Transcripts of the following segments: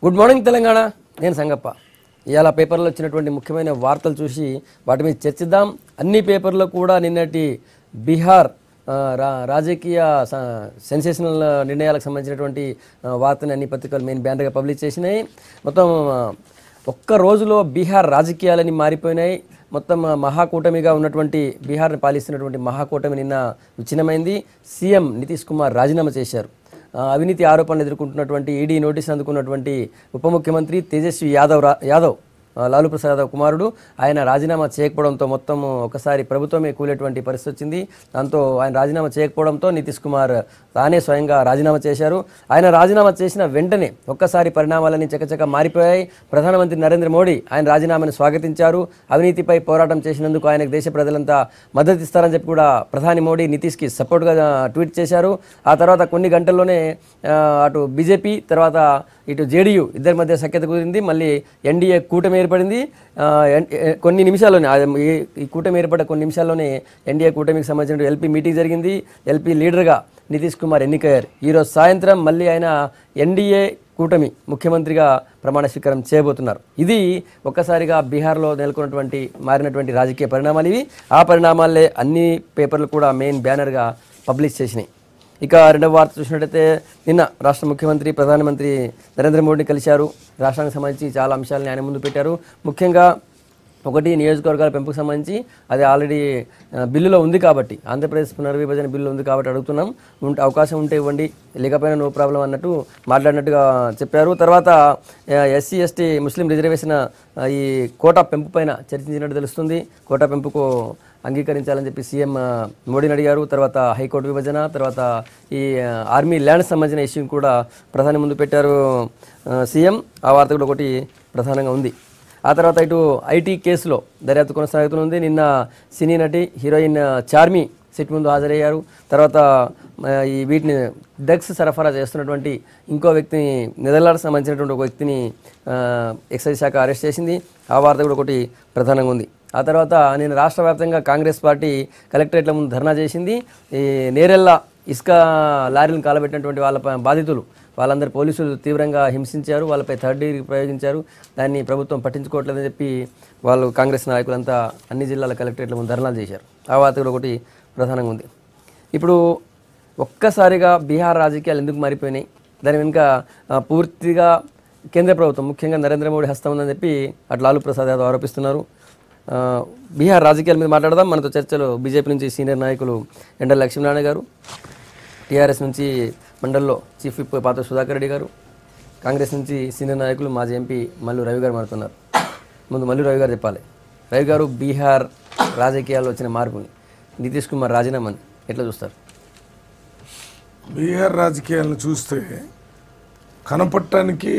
Good morning Telangana నేను సంగప్ప ఇవాళ పేపర్లో వచ్చినటువంటి ముఖ్యమైన వార్తలు చూసి వాటి మీద చర్చిద్దాం అన్ని పేపర్లో కూడా నిన్నటి బీహార్ ఆ, రా రాజకీయ స- సెన్సేషనల్ నిర్ణయాలకు సంబంధించినటువంటి ఆ, వార్తని అన్ని పత్రికలు మెయిన్ బ్యానర్గా పబ్లిష్ చేసినాయి మొత్తం ఆ, ఒక్క రోజులో బీహార్ రాజకీయాలని మారిపోయినాయి మొత్తం ఆ, మహాకూటమిగా ఉన్నటువంటి బీహార్ని పాలిస్తున్నటువంటి మహాకూటమి నిన్న విచ్ఛిన్నమైంది సీఎం నితీష్ కుమార్ రాజీనామా చేశారు ఆ, అవినీతి ఆరోపణలు ఎదుర్కొంటున్నటువంటి ఈడీ నోటీస్ అందుకున్నటువంటి ఉప ముఖ్యమంత్రి తేజస్వి యాదవ్ రా యాదవ్ ఆ, లాలూ ప్రసాద్ యాదవ్ కుమారుడు ఆయన రాజీనామా చేయకపోవడంతో మొత్తం ఒకసారి ప్రభుత్వమే కూలేటువంటి పరిస్థితి వచ్చింది దాంతో ఆయన రాజీనామా చేయకపోవడంతో నితీష్ కుమార్ తానే స్వయంగా రాజీనామా చేశారు ఆయన రాజీనామా చేసిన వెంటనే ఒక్కసారి పరిణామాలన్నీ చకచక మారిపోయాయి ప్రధానమంత్రి నరేంద్ర మోడీ ఆయన రాజీనామాను స్వాగతించారు అవినీతిపై పోరాటం చేసినందుకు ఆయనకు దేశ ప్రజలంతా మద్దతు ఇస్తారని చెప్పి కూడా ప్రధాని మోడీ నితీష్కి సపోర్ట్గా ట్వీట్ చేశారు ఆ తర్వాత కొన్ని గంటల్లోనే ఆ, అటు బీజేపీ తర్వాత ఇటు జేడీయూ ఇద్దరి మధ్య సఖ్యత కుదిరింది మళ్ళీ ఎన్డీఏ కూటమి ఏర్పడింది ఆ, ఎన్- ఎ- కొన్ని నిమిషాల్లోనే ఆ, ఈ- ఈ కూటమి ఏర్పడ్డ కొన్ని నిమిషాల్లోనే ఎన్డీఏ కూటమికి సంబంధించిన ఎల్పీ మీటింగ్ జరిగింది ఎల్పీ లీడర్గా నితీష్ కుమార్ ఎన్నికయ్యారు ఈరోజు సాయంత్రం మళ్ళీ ఆయన ఎన్డీఏ కూటమి ముఖ్యమంత్రిగా ప్రమాణ స్వీకారం చేయబోతున్నారు ఇది ఒక్కసారిగా బీహార్లో నెలకొన్నటువంటి మారినటువంటి రాజకీయ పరిణామాలు ఇవి ఆ పరిణామాలే అన్ని పేపర్లు కూడా మెయిన్ బ్యానర్గా పబ్లిష్ చేసినాయి ఇక రెండవ వార్త చూసినట్టయితే నిన్న రాష్ట్ర ముఖ్యమంత్రి ప్రధానమంత్రి నరేంద్ర మోడీని కలిశారు రాష్ట్రానికి సంబంధించి చాలా అంశాలను ఆయన ముందు పెట్టారు ముఖ్యంగా ఒకటి నియోజకవర్గాల పెంపుకు సంబంధించి అది ఆల్రెడీ ఆ, బిల్లులో ఉంది కాబట్టి ఆంధ్రప్రదేశ్ పునర్విభజన బిల్లు ఉంది కాబట్టి అడుగుతున్నాం ఉంటే అవకాశం ఉంటే ఇవ్వండి లేకపోయినా నో ప్రాబ్లం అన్నట్టు మాట్లాడినట్టుగా చెప్పారు తర్వాత ఎస్సీ ఎస్టీ ముస్లిం రిజర్వేషన్ ఆ, ఈ కోటా పెంపు పైన చర్చించినట్టు తెలుస్తుంది కోటా పెంపుకు అంగీకరించాలని చెప్పి సీఎం ఆ, మోడీని అడిగారు తర్వాత హైకోర్టు విభజన తర్వాత ఈ ఆ, ఆర్మీ ల్యాండ్ సంబంధించిన ఇష్యూని కూడా ప్రధాని ముందు పెట్టారు ఆ, సీఎం ఆ వార్త కూడా ఒకటి ప్రధానంగా ఉంది ఆ తర్వాత ఇటు ఐటీ కేసులో దర్యాప్తు కొనసాగుతుంది నిన్న సినీ నటి హీరోయిన్ ఆ, చార్మి సిట్ ముందు హాజరయ్యారు తర్వాత ఆ, ఈ వీటిని డ్రగ్స్ సరఫరా చేస్తున్నటువంటి ఇంకో వ్యక్తిని నెదర్లాండ్స్ సంబంధించినటువంటి ఒక వ్యక్తిని ఆ, ఎక్సైజ్ శాఖ అరెస్ట్ చేసింది ఆ వార్త కూడా ఒకటి ప్రధానంగా ఉంది ఆ తర్వాత నేను రాష్ట్ర వ్యాప్తంగా కాంగ్రెస్ పార్టీ కలెక్టరేట్ల ముందు ధర్నా చేసింది ఈ నేరెళ్ళ ఇసుక లారీలను కాలబెట్టినటువంటి వాళ్ళ ప- బాధితులు వాళ్ళందరూ పోలీసులు తీవ్రంగా హింసించారు వాళ్ళపై థర్డ్ డిగ్రీ ప్రయోగించారు దాన్ని ప్రభుత్వం పట్టించుకోవట్లేదని చెప్పి వాళ్ళు కాంగ్రెస్ నాయకులంతా అన్ని జిల్లాల కలెక్టరేట్ల ముందు ధర్నాలు చేశారు ఆ వార్త కూడా ఒకటి ప్రధానంగా ఉంది ఇప్పుడు ఒక్కసారిగా బీహార్ రాజకీయాలు ఎందుకు మారిపోయినాయి దాని వెనుక ఆ, పూర్తిగా కేంద్ర ప్రభుత్వం ముఖ్యంగా నరేంద్ర మోడీ హస్తం ఉందని చెప్పి అటు లాలూ ప్రసాద్ యాదవ్ ఆరోపిస్తున్నారు ఆ, బీహార్ రాజకీయాల మీద మాట్లాడదాం మనతో చర్చలో బీజేపీ నుంచి సీనియర్ నాయకులు ఎండల లక్ష్మీనారాయణ గారు టీఆర్ఎస్ నుంచి మండల్లో చీఫ్ విప్ పాత సుధాకర్ రెడ్డి గారు కాంగ్రెస్ నుంచి సీనియర్ నాయకులు మాజీ ఎంపీ మల్లు రవి గారు మాట్లాడుతున్నారు ముందు మల్లు రవి గారు చెప్పాలి రవి గారు బీహార్ రాజకీయాల్లో వచ్చిన మార్పుని నితీష్ కుమార్ రాజీనామాని ఎట్లా చూస్తారు బీహార్ రాజకీయాలను చూస్తే కనపడటానికి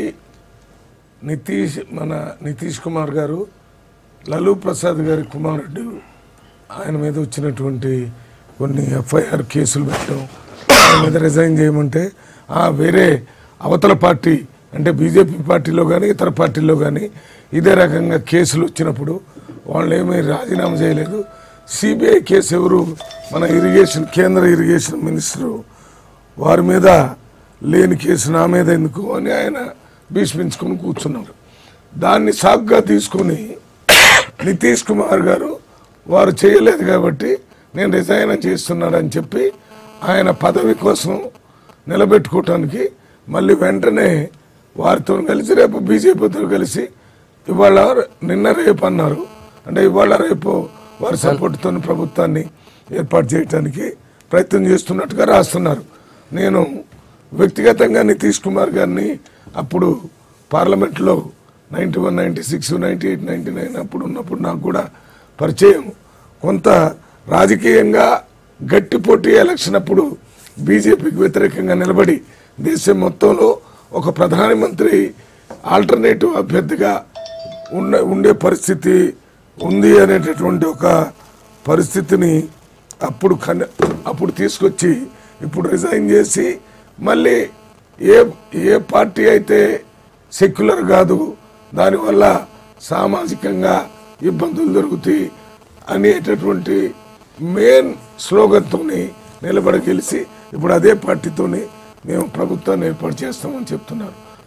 నితీష్ మన నితీష్ కుమార్ గారు లలూ ప్రసాద్ గారి కుమారుడు ఆయన మీద వచ్చినటువంటి కొన్ని ఎఫ్ఐఆర్ కేసులు పెట్టడం ఆయన మీద రిజైన్ చేయమంటే ఆ వేరే అవతల పార్టీ అంటే బీజేపీ పార్టీలో కానీ ఇతర పార్టీల్లో కానీ ఇదే రకంగా కేసులు వచ్చినప్పుడు వాళ్ళు ఏమీ రాజీనామా చేయలేదు సిబిఐ కేసు ఎవరు మన ఇరిగేషన్ కేంద్ర ఇరిగేషన్ మినిస్టరు వారి మీద లేని కేసు నా మీద ఎందుకు అని ఆయన భీష్మించుకొని కూర్చున్నారు దాన్ని సాగ్గా తీసుకొని నితీష్ కుమార్ గారు వారు చేయలేదు కాబట్టి నేను రిజైన్ చేస్తున్నాడని చెప్పి ఆయన పదవి కోసం నిలబెట్టుకోవటానికి మళ్ళీ వెంటనే వారితో కలిసి రేపు బీజేపీతో కలిసి ఇవాళ నిన్న రేపు అన్నారు అంటే ఇవాళ రేపు వారి సపోర్ట్తో ప్రభుత్వాన్ని ఏర్పాటు చేయడానికి ప్రయత్నం చేస్తున్నట్టుగా రాస్తున్నారు నేను వ్యక్తిగతంగా నితీష్ కుమార్ గారిని అప్పుడు పార్లమెంట్లో ninety one ninety six ninety eight ninety nine అప్పుడు ఉన్నప్పుడు నాకు కూడా పరిచయం కొంత రాజకీయంగా గట్టి పోటీ ఎలక్షన్ అప్పుడు బీజేపీకి వ్యతిరేకంగా నిలబడి దేశం మొత్తంలో ఒక ప్రధానమంత్రి ఆల్టర్నేటివ్ అభ్యర్థిగా ఉండే ఉండే పరిస్థితి ఉంది అనేటటువంటి ఒక పరిస్థితిని అప్పుడు కన్ అప్పుడు తీసుకొచ్చి ఇప్పుడు రిజైన్ చేసి మళ్ళీ ఏ ఏ పార్టీ అయితే సెక్యులర్ కాదు దానివల్ల సామాజికంగా ఇబ్బందులు దొరుకుతాయి అనేటటువంటి మెయిన్ స్లోగన్తోని నిలబడి గెలిచి ఇప్పుడు అదే పార్టీతోని మేము ప్రభుత్వాన్ని ఏర్పాటు చేస్తామని చెప్తున్నారు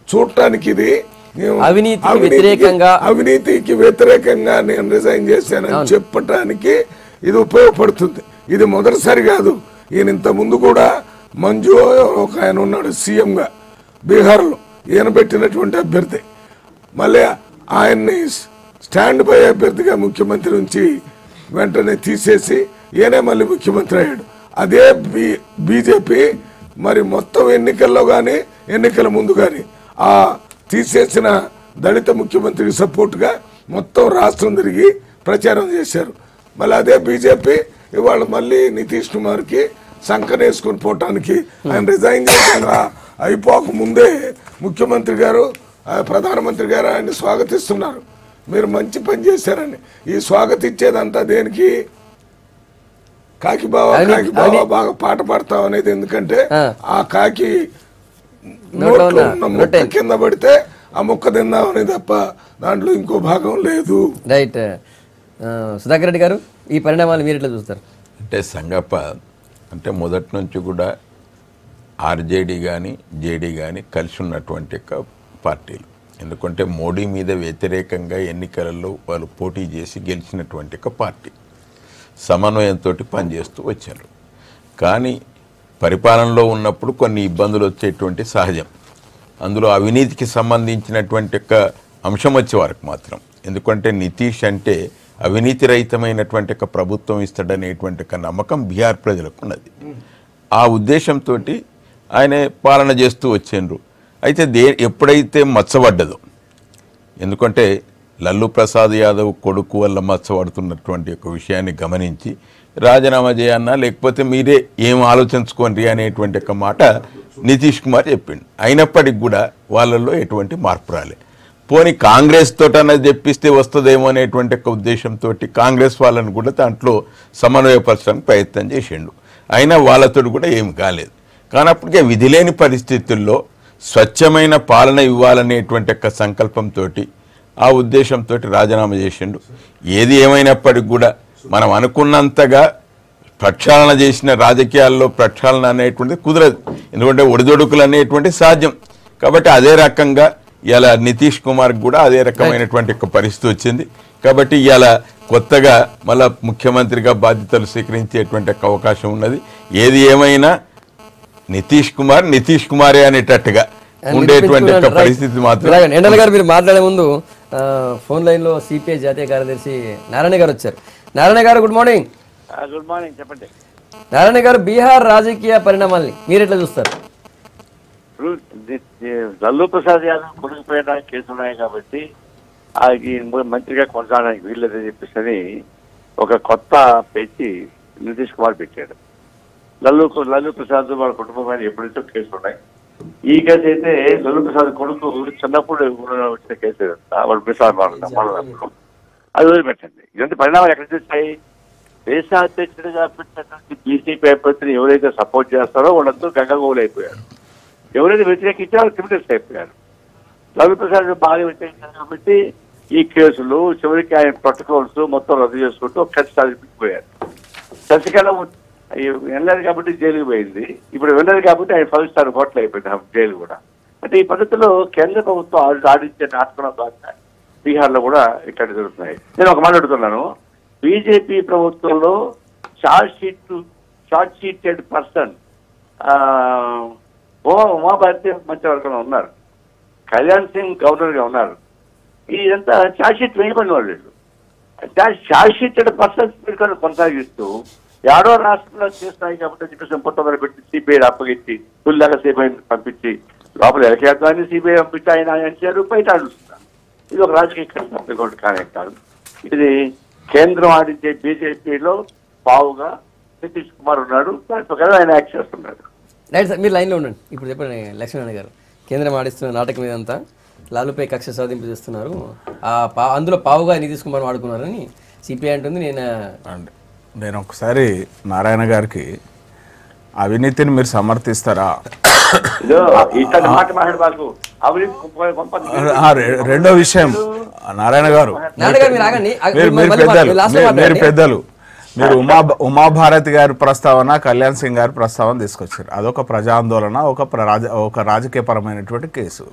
చూడటానికి ఇది నేను అవినీతికి వ్యతిరేకంగా- అవినీతికి వ్యతిరేకంగా నేను రిజైన్ చేశానని చెప్పటానికి ఇది ఉపయోగపడుతుంది ఇది మొదటిసారి కాదు ఈయన ఇంత ముందు కూడా మంజు ఒక ఆయన ఉన్నాడు సీఎంగా బీహార్లో ఈయన పెట్టినటువంటి అభ్యర్థి మళ్ళీ ఆయన్ని స్టాండ్ బై అభ్యర్థిగా ముఖ్యమంత్రి నుంచి వెంటనే తీసేసి ఈయనే మళ్ళీ ముఖ్యమంత్రి అయ్యాడు అదే బీ బీజేపీ మరి మొత్తం ఎన్నికల్లో కానీ ఎన్నికల ముందు కానీ ఆ తీసేసిన దళిత ముఖ్యమంత్రికి సపోర్ట్గా మొత్తం రాష్ట్రం తిరిగి ప్రచారం చేశారు మళ్ళీ అదే బీజేపీ ఇవాళ మళ్ళీ నితీష్ కుమార్కి సంకనేసుకుని పోవటానికి ఆయన రిజైన్ చేశాక అయిపోక ముందే ముఖ్యమంత్రి గారు ఆ ప్రధానమంత్రి గారు ఆయన్ని స్వాగతిస్తున్నారు మీరు మంచి పని చేశారని ఈ స్వాగతించేదంతా దేనికి కాకి బావ అవినీతి- కాకి బావ అవినీతి- బాగా పాట పాడతాం అనేది ఎందుకంటే ఆ. ఆ కాకి నోట్లో నోట్లో ఉన్న ఉన్న ముక్క రొట్టె. కింద పడితే ఆ ముక్క తిందామని తప్ప దాంట్లో ఇంకో భాగం లేదు రైట్ ఆ, సుధాకర్ రెడ్డి గారు ఈ పరిణామాలు మీరు ఎట్లా చూస్తారు అంటే సంగప్ప అంటే మొదటి నుంచి కూడా ఆర్జేడీ కానీ జేడీ కానీ కలిసి ఉన్నటువంటి ఒక పార్టీలు ఎందుకంటే మోడీ మీద వ్యతిరేకంగా ఎన్నికలలో వాళ్ళు పోటీ చేసి గెలిచినటువంటి ఒక పార్టీ సమన్వయంతో పనిచేస్తూ వచ్చారు కానీ పరిపాలనలో ఉన్నప్పుడు కొన్ని ఇబ్బందులు వచ్చేటువంటి సహజం అందులో అవినీతికి సంబంధించినటువంటి ఒక అంశం వచ్చే వరకు మాత్రం ఎందుకంటే నితీష్ అంటే అవినీతి రహితమైనటువంటి ఒక ప్రభుత్వం ఇస్తాడనేటువంటి ఒక నమ్మకం బీహార్ ప్రజలకు ఉన్నది ఆ ఉద్దేశంతో ఆయన పాలన చేస్తూ వచ్చిండ్రు అయితే దే ఎప్పుడైతే మచ్చబడ్డదో ఎందుకంటే లల్లు ప్రసాద్ యాదవ్ కొడుకు వల్ల మచ్చబడుతున్నటువంటి ఒక విషయాన్ని గమనించి రాజీనామా చేయన్నా లేకపోతే మీరే ఏం ఆలోచించుకోండి అనేటువంటి ఒక మాట నితీష్ కుమార్ చెప్పిండు అయినప్పటికి కూడా వాళ్ళల్లో ఎటువంటి మార్పు రాలే పోనీ కాంగ్రెస్ తోటన్నది తెప్పిస్తే వస్తుందేమో అనేటువంటి ఒక ఉద్దేశంతో కాంగ్రెస్ వాళ్ళని కూడా దాంట్లో సమన్వయపరచడానికి ప్రయత్నం చేసిండు అయినా వాళ్ళతో కూడా ఏమి కాలేదు కానీ అప్పటికే విధి లేని పరిస్థితుల్లో స్వచ్ఛమైన పాలన ఇవ్వాలనేటువంటి ఒక సంకల్పంతో ఆ ఉద్దేశంతో రాజీనామా చేసిండు ఏది ఏమైనప్పటికి కూడా మనం అనుకున్నంతగా ప్రక్షాళన చేసిన రాజకీయాల్లో ప్రక్షాళన అనేటువంటిది కుదరదు ఎందుకంటే ఒడిదొడుకులు అనేటువంటి సాధ్యం కాబట్టి అదే రకంగా ఇలా నితీష్ కుమార్ కూడా అదే రకమైనటువంటి ఒక పరిస్థితి వచ్చింది కాబట్టి ఇలా కొత్తగా మళ్ళా ముఖ్యమంత్రిగా బాధ్యతలు స్వీకరించేటువంటి ఒక అవకాశం ఉన్నది ఏది ఏమైనా నితీష్ కుమార్ నితీష్ కుమారే అనేటట్టుగా ఉండేటువంటి ఒక పరిస్థితి మాత్రం ఇలాగ ఎండల గారు మీరు మాట్లాడే ముందు ఆ, ఫోన్ లైన్ లో సిపిఐ జాతీయ కార్యదర్శి నారాయణ గారు వచ్చారు నారాయణ గారు గుడ్ మార్నింగ్ గుడ్ మార్నింగ్ చెప్పండి నారాయణ గారు బీహార్ రాజకీయ పరిణామాల్ని మీరు ఎట్లా చూస్తారు ఇప్పుడు ది- ది- లల్లు ప్రసాద్ యాదవ్ కొడుకుపోయిన కేసులు ఉన్నాయి కాబట్టి అది మంత్రిగా కొనసాగడానికి వీల్లేదని చెప్పేసి ఒక కొత్త పెంచి నితీష్ కుమార్ పెట్టాడు లల్లు లల్లు ప్రసాద్ వాళ్ళ కుటుంబం పైన ఎప్పుడైతే కేసులు ఉన్నాయి ఈ కేసు అయితే లల్లు ప్రసాద్ కొడుకు చిన్నప్పుడు వచ్చిన కేసు ఇదంతా. వాడు ప్రసాద్ మాట్లాడడం అది వదిలిపెట్టండి ఇలాంటి పరిణామాలు ఎక్కడ చూస్తాయి దేశాధ్యక్షుడిగా పెట్టినటువంటి బీసీపీ అభ్యర్థిని ఎవరైతే సపోర్ట్ చేస్తారో వాళ్ళందరూ గంగగోలు అయిపోయారు ఎవరైతే వ్యతిరేకించారో క్రిమినల్స్ అయిపోయారు రవి ప్రసాద్ బాగా వ్యతిరేకించారు కాబట్టి ఈ కేసులు చివరికి ఆయన ప్రోటోకాల్స్ మొత్తం రద్దు చేసుకుంటూ ఖర్చు సాధించిపోయారు శశికళ వెళ్ళలేదు కాబట్టి జైలుకి పోయింది ఇప్పుడు వెళ్ళలేదు కాబట్టి ఆయన ఫైవ్ స్టార్ హోటల్ అయిపోయింది ఆ జైలు కూడా అంటే ఈ పద్ధతిలో కేంద్ర ప్రభుత్వం ఆడి- ఆడించే నాటకం ద్వారా బీహార్లో కూడా ఇక్కడ జరుగుతున్నాయి నేను ఒక మాట అడుగుతున్నాను బీజేపీ ప్రభుత్వంలో charge sheet charge sheeted person ఓ ఉమాభారతి మంత్రివర్గంలో ఉన్నారు కళ్యాణ్ సింగ్ గవర్నర్ గా ఉన్నారు ఇదంతా చార్జ్ షీట్ వేయబడిన వాళ్ళు వీళ్ళు. చార్జ్ షీట్ పర్సన్స్ మీరు కొనసాగిస్తూ ఏడో రాష్ట్రంలో చేస్తాయి కాబట్టి అని చెప్పేసి పుట్టమని పెట్టి సిబిఐ అప్పగించి ఫుల్లాగా సిబిఐ పంపించి లోపల ఎలకేద్దాన్ని సిబిఐ పంపించి ఆయన ఆయన చేరు బయట అడుగుతున్నారు ఇది ఒక రాజకీయ కష్టం కానీ కాదు ఇది కేంద్రం ఆడించే బీజేపీలో పావుగా నితీష్ కుమార్ ఉన్నాడు దాని ప్రకారం ఆయన యాక్ట్ చేస్తున్నాడు రైట్ సార్ మీరు లైన్లో ఉండండి ఇప్పుడు చెప్పండి లక్ష్మణ గారు కేంద్రం ఆడిస్తున్న నాటకం ఇదంతా లాలుపై కక్ష సాధింపు చేస్తున్నారు ఆ పా అందులో పావుగా నితీష్ కుమార్ వాడుకున్నారని సిపిఐ అంటుంది నేను అండి నేను ఒకసారి నారాయణ గారికి అవినీతిని మీరు సమర్థిస్తారా ఇదో ఇతని మాట మాట్లాడు మాకు అవినీతి కొంప- కొంప- ఆ, రె- రెండో విషయం నారాయణ గారు నారాయణ గారు మీరు ఆగండి ఆగ- మీరు మీరు మళ్ళీ పెద్దలు మాట్లాడండి. లాస్ట్ మీరు- మీరు మాట్లాడండి. పెద్దలు మీరు ఉమా ఉమాభారతి గారి ప్రస్తావన కళ్యాణ్ సింగ్ గారి ప్రస్తావన తీసుకొచ్చారు అదొక ప్రజా ఆందోళన ఒక ప్ర- రాజ ఒక రాజకీయపరమైనటువంటి కేసు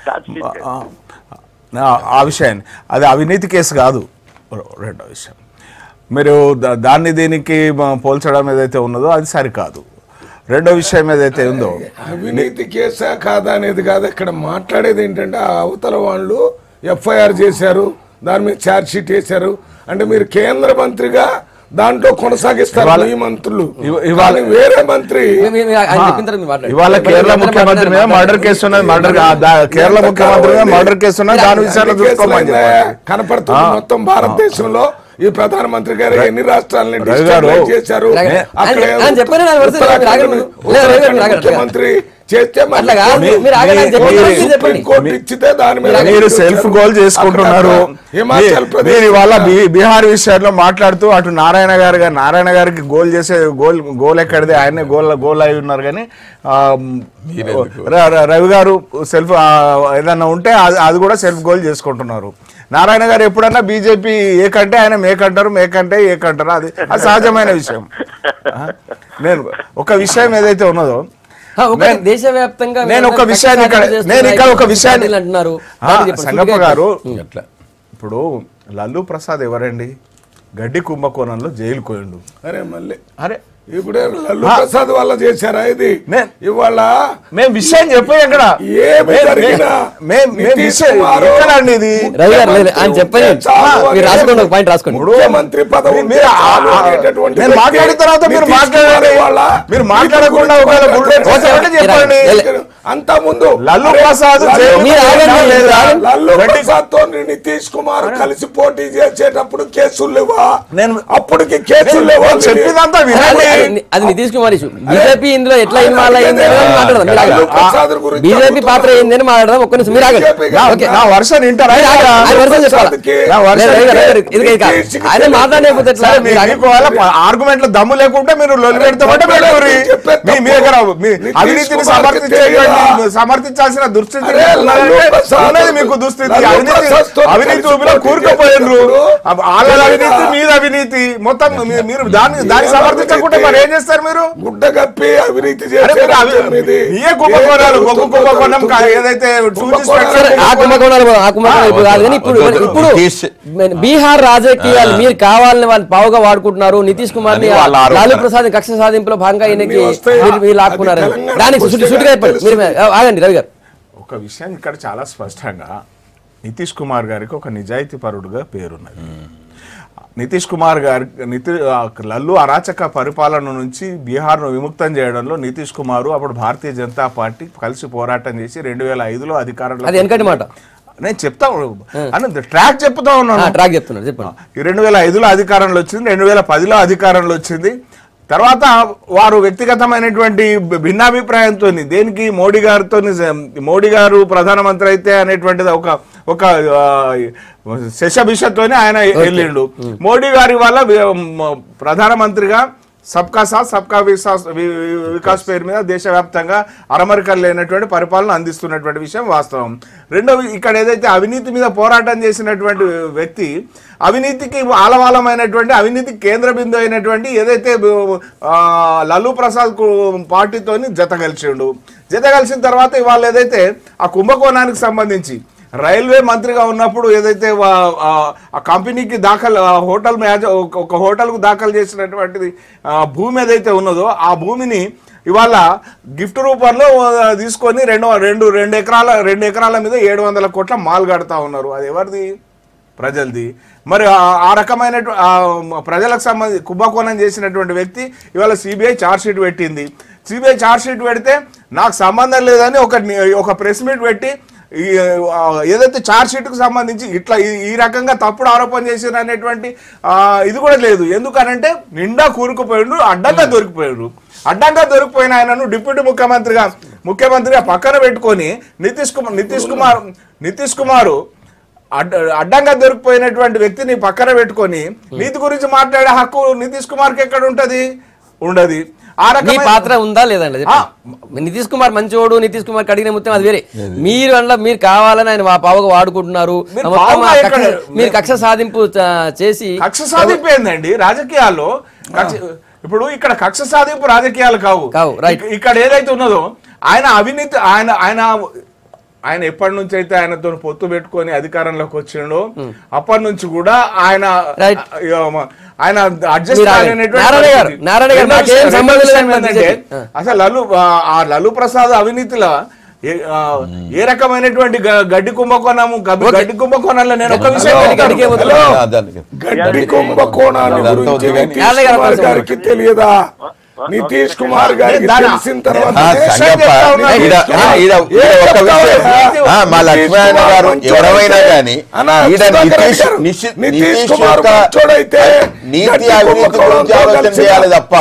ఛార్జ్ షీట్ ఆ, ఆ- ఆ విషయాన్ని అది అవినీతి కేసు కాదు రెండో విషయం మీరు దా- దాన్ని దీనికి మ- పోల్చడం ఏదైతే ఉన్నదో అది సరికాదు రెండో విషయం ఏదైతే ఉందో అవినీతి కేసా కాదా అనేది కాదు ఇక్కడ మాట్లాడేది ఏంటంటే ఆ అవతల వాళ్ళు ఎఫ్ఐఆర్ చేశారు దాని మీద ఛార్జ్ షీట్ వేశారు అంటే మీరు కేంద్ర మంత్రిగా దాంట్లో కొనసాగిస్తారు ఇవాళ- మీ మంత్రులు ఇవ- ఇవాళ- కానీ వేరే మంత్రి మీ- మీ- మీ- ఆయన చెప్పిన తర్వాత మీరు మాట్లాడండి. ఇవాళ కేరళ మీరు ముఖ్యమంత్రి మీద మాట్లాడండి. మర్డర్ కేసు ఉన్నది మర్డర్ కేరళ ముఖ్యమంత్రి మీద మర్డర్ కేసు ఉన్నది దాని విషయాన్ని అన్ని చూసుకోమని కేసులైనా చెప్పండి కనపడుతుంది మొత్తం భారతదేశంలో ఈ ప్రధానమంత్రి గారు ఎన్ని రాష్ట్రాలని రవి గారు, డిస్టర్బ్ చేశారు రవి- అక్కడ ఆయన- ఆయన చెప్పండి, ఆయన వరుసగా ఉత్తరాఖండ్ మీరు ఆగండి. లేదు, రవి గారు, మీరు ఆగండి. ముఖ్యమంత్రి చేస్తే మళ్ళీ అట్లా కాదు, కోర్టు- మీరు ఆగండి, ఆయన చెప్పండి, మీరు- మీరు చెప్పండి. కోర్టు ఇచ్చితే దాని మీద మీరు వచ్చారు. సెల్ఫ్ గోల్ చేసుకుంటున్నారు అక్కడ హిమాచల్ మీ- ప్రదేశ్ మీరు ఇవాళ బీ- బీహార్ విషయంలో మాట్లాడుతూ అటు నారాయణ గారు గారు నారాయణ గారికి గోల్ చేసే గోల్ గోల్ ఎక్కడిది ఆయనే గోల్ గోల్ అయి ఉన్నారు కానీ ఆ, ర- ర- రవి గారు సెల్ఫ్ ఆ, ఏదన్నా ఉంటే అది అది కూడా సెల్ఫ్ గోల్ చేసుకుంటున్నారు నారాయణ గారు ఎప్పుడన్నా బీజేపీ ఏకంటే ఆయన మేకంటారు మేకంటే ఏకంటారు అది అది సహజమైన విషయం ఆ, నేను ఒక విషయం ఏదైతే ఉన్నదో ఆ, ఒకటి నేను- దేశవ్యాప్తంగా నేను ఒక కక్ష విషయాన్ని ఇక్కడ- సాధన నేను ఇక్కడ ఒక చేస్తున్నారు, విషయాన్ని పార్టీలు అంటున్నారు ఆ, దాన్ని చెప్పండి, సంగప్ప సూటిగా గారు అట్లా ఇప్పుడు లల్లు ప్రసాద్ ఎవరండి గడ్డి కుంభకోణంలో జైలు కోయండు అరే మళ్ళీ అరే ఇప్పుడే లల్లు ప్రసాద్ వల్ల చేశారా ఇది నే- ఇవాళ మేము విషయం చెప్పే ఇక్కడ ఏమి మే- జరిగినా మే- మే నితీష్ విషయం కుమార్ ఎక్కడ అండి ఇది రవి గారు లేదు, ఆయన చెప్పండి చాలు మీరు రాసుకోండి ఒక పాయింట్ రాసుకోండి ఇప్పుడు ముఖ్యమంత్రి పదవి మీ- మీరు ఆ- చాలు ఆ- అనేటటువంటి నేను వ్యక్తి మాట్లాడిన తర్వాత మీరు నితీష్ మాట్లాడండి కుమార్ వాళ్ళ మీరు మాట్లాడకుండా వీటి ఒకవేళ గురించి బుల్లెట్ ఓకే, వేసారంటే చెప్పండి లే- అంతా ముందు లల్లు అరే, ప్రసాద్ లల్లు జైలు మీరు ఆగండి, పోయినా మీరు లేదా? ఆగండి. లల్లు గడ్డి- ప్రసాద్ తో నితీష్ కుమార్ కలిసి పోటీ చేసేటప్పుడు కేసులు లేవా నేను- అప్పటికి కేసులు లేవా నేను చెప్పేదంతా అది- వినండి అది- అది నితీష్ కుమార్ ఇష్యూ బీజేపీ ఇందులో ఎట్లా ఇన్వాల్వ్ అయింది అని మాట్లాడదాం మీరు లల్లు ఆగండి. ప్రసాద్ గురించి బీజేపీ అడుగుతున్నా. పాత్ర ఏందని మాట్లాడదాం ఒక్క నిమిషం మీరు ఆగండి బీజేపీ నా- ఓకే నా వర్షం వింటారా మీరు ఆగండి. ఆయన వర్షం చెప్పాలి ప్రసాద్కి నా వర్షం లేదు, రవి గారు, రవి గారు, ఇది ఇది కాదు. నితీష్కి ఆయన మాట్లాడలేకపోతే ఎట్లా సరే, మీరు మీ- ఆగండి. మీకు వాళ్ళ ఆర్గ్యుమెంట్ దమ్ము లేకుంటే మీరు లొల్లి పెడతామంటే దమ్ము లేదు, పెట్టుకోరి. చెప్పే మీ మీ దగ్గర మీ నితీష్ అవినీతిని కుమార్కి సమర్థించేయండి తెలియదా? సమర్థించాల్సిన దుస్థితి అరే, లల్లు ప్రసాద్ ఉన్నది మీకు దుస్థితి లల్లు అవినీతి ప్రసాద్ తో అవినీతి కలిసి ఊపిలో పోటీ కూరుకుపోయినరు చేసేటప్పుడు వాళ్ళ తెలియదా? అవినీతి మీద అవినీతి మొత్తం మీ- మీరు దాన్ని దాన్ని ఏ సమర్థించకుంటే అవినీతి? మరి ఏం చేస్తారు మీరు గుడ్డ కప్పి అవినీతి అరే మీరు అవి- చేసే ఏ కుంభకోణాలు ఒక్క కుంభకోణం కా- ఏదైతే చూసి సరే, ఆ కుంభకోణాలు ఆ కుంభకోణాలు ఇప్పుడు కాదు కానీ ఇప్పుడు వద్దు, వద్దు. ఇప్పుడు నితీష్- బీహార్ రాజకీయాలు మీరు కావాలని వాళ్ళు పావుగా వాడుకుంటున్నారు నితీష్ కుమార్ ని అని వాళ్ళ ఆరోపణ. లాలూ ప్రసాద్ కక్ష సాధింపులో భాగంగా ఈయనకి అన్నీ వస్తాయి. మీరు- మీరు లాక్కున్నారని అది తెలంగాణ దానికి సుటి- సుటిగా చెప్పండి మీరు ఆగండి రవి గారు ఒక విషయం ఇక్కడ చాలా స్పష్టంగా నితీష్ కుమార్ గారికి ఒక నిజాయితీ పరుడుగా పేరున్నది నితీష్ కుమార్ గారి నితి ఆ, లల్లు అరాచక పరిపాలన నుంచి బీహార్ను విముక్తం చేయడంలో నితీష్ కుమార్ అప్పుడు భారతీయ జనతా పార్టీ కలిసి పోరాటం చేసి రెండు వేల ఐదులో అధికారంలో అది వెనకటి మాట నేను చెప్తా అని ట్రాక్ చెప్తా ఆ, ఉన్నాను ట్రాక్ చెప్తున్నారు చెప్పండి ఈ రెండు వేల ఐదులో అధికారంలో వచ్చింది రెండు వేల పదిలో అధికారంలో వచ్చింది తర్వాత వారు వ్యక్తిగతమైనటువంటి భి- భిన్నాభిప్రాయంతో దేనికి మోడీ గారితో మోడీ గారు ప్రధానమంత్రి అయితే అనేటువంటిది ఒక ఒక ఆ, శశభిషతోనే ఆయన వెళ్ళిండు మోడీ గారి వల్ల వి- మ- ప్రధానమంత్రిగా సబ్కా సాత్ సబ్కా వికాస్ వి- వి- వికాస్ పేరు మీద దేశవ్యాప్తంగా అరమరికలు లేనటువంటి పరిపాలన అందిస్తున్నటువంటి విషయం వాస్తవం రెండవ ఇక్కడ ఏదైతే అవినీతి మీద పోరాటం చేసినటువంటి వ్యక్తి అవినీతికి ఆలవాలమైనటువంటి అవినీతి కేంద్ర బిందు అయినటువంటి ఏదైతే ఆ, లల్లు ప్రసాద్ కు- పార్టీతోని జత కలిసిండు జత కలిసిన తర్వాత ఇవాళ ఏదైతే ఆ కుంభకోణానికి సంబంధించి రైల్వే మంత్రిగా ఉన్నప్పుడు ఏదైతే వా- ఆ ఆ కంపెనీకి దాఖలు ఆ హోటల్ మేనేజర్ ఒక- ఒక హోటల్కు దాఖలు చేసినటువంటిది ఆ, భూమి ఏదైతే ఉన్నదో ఆ భూమిని ఇవాళ గిఫ్ట్ రూపంలో ఆ, తీసుకొని రెండు రెండు రెండు ఎకరాల రెండు ఎకరాల మీద ఏడు వందల కోట్ల మాల్ కడతా ఉన్నారు అది ఎవరిది ప్రజలది మరి ఆ- ఆ రకమైన ప్రజలకు సంబంధించి కుంభకోణం చేసినటువంటి వ్యక్తి ఇవాళ సిబిఐ షీట్ పెట్టింది సిబిఐ షీట్ పెడితే నాకు సంబంధం లేదని ఒక ని- ఒక ప్రెస్ మీట్ పెట్టి ఈ ఆ, ఏదైతే ఛార్జ్ షీట్కు సంబంధించి ఇట్లా ఈ- ఈ రకంగా తప్పుడు ఆరోపణ చేసిన అనేటువంటి ఆ, ఇది కూడా లేదు ఎందుకనంటే నిండా కూరుకుపోయిండు అడ్డంగా దొరికిపోయాడు అడ్డంగా దొరికిపోయిన ఆయనను డిప్యూటీ ముఖ్యమంత్రిగా ముఖ్యమంత్రిగా పక్కన పెట్టుకొని నితీష్ కుమార్ నితీష్ కుమార్ నితీష్ కుమారు అడ్డ అడ్డంగా దొరికిపోయినటువంటి వ్యక్తిని పక్కన పెట్టుకొని నీతి గురించి మాట్లాడే హక్కు నితీష్ కుమార్కి ఎక్కడ ఉంటది ఉండదు ఆ మీ రకమైన పాత్ర ఉందా లేదండి చెప్పండి. నితీష్ కుమార్ మంచోడు నితీష్ కుమార్ అడిగిన మొత్తం అది వేరే మీరు అందులో మీరు కావాలని ఆయన మా పావుగా వాడుకుంటున్నారు మీరు మొత్తం పావుగా ఆ ఎక్కడ- కక్ష- మీరు కక్ష సాధింపు చ- చేసి కక్ష సాధింపు ఏందండి రాజకీయాల్లో కక్ష- ఇప్పుడు ఇక్కడ కక్ష సాధింపు రాజకీయాలు కావు కావు, right. ఇక- ఇక్కడ ఏదైతే ఉన్నదో ఆయన అవినీతి ఆయన ఆయన ఆయన ఎప్పటి నుంచి అయితే ఆయనతో పొత్తు పెట్టుకొని అధికారంలోకి వచ్చిండో అప్పటి నుంచి కూడా ఆయన Right. ఆ, ఆయన అడ్జస్ట్ మీరు ఆగండి. నారాయణ గారు, నారాయణ గారు, నాకేం సంబంధం లేదని మరి ఏంటంటే చెప్పి. అసలు లలు ఆ- ఆ లలు ప్రసాద్ అవినీతిలో ఏ- ఆ, ఏ రకమైనటువంటి గ- గడ్డి కుంభకోణము గబ్బి- గడ్డి కుంభకోణంలో నేను ఒక విషయం హలో. అడిగాను. అడిగే వద్దు. హలో. దానికి గడ్డి కుంభకోణాల అదంతా గురించి వద్దు కానీ. నితీష్ నారాయణ గారు కుమార్ కొంచెం గారికి తెలియదా నితీష్ కుమార్ గారికి దానా? తెలిసిన తర్వాత ఆ, సంగప్ప, ఈడ- ఈడ- ఈడ- ఈడ ఒక విషయం ఆ, మా లక్ష్మణ గారు ఎవరైనా కానీ ఈడ నితీష్ నిషి- నితీష్ యొక్క నీతి అవినీతి గురించి ఆలోచన చేయాలి తప్ప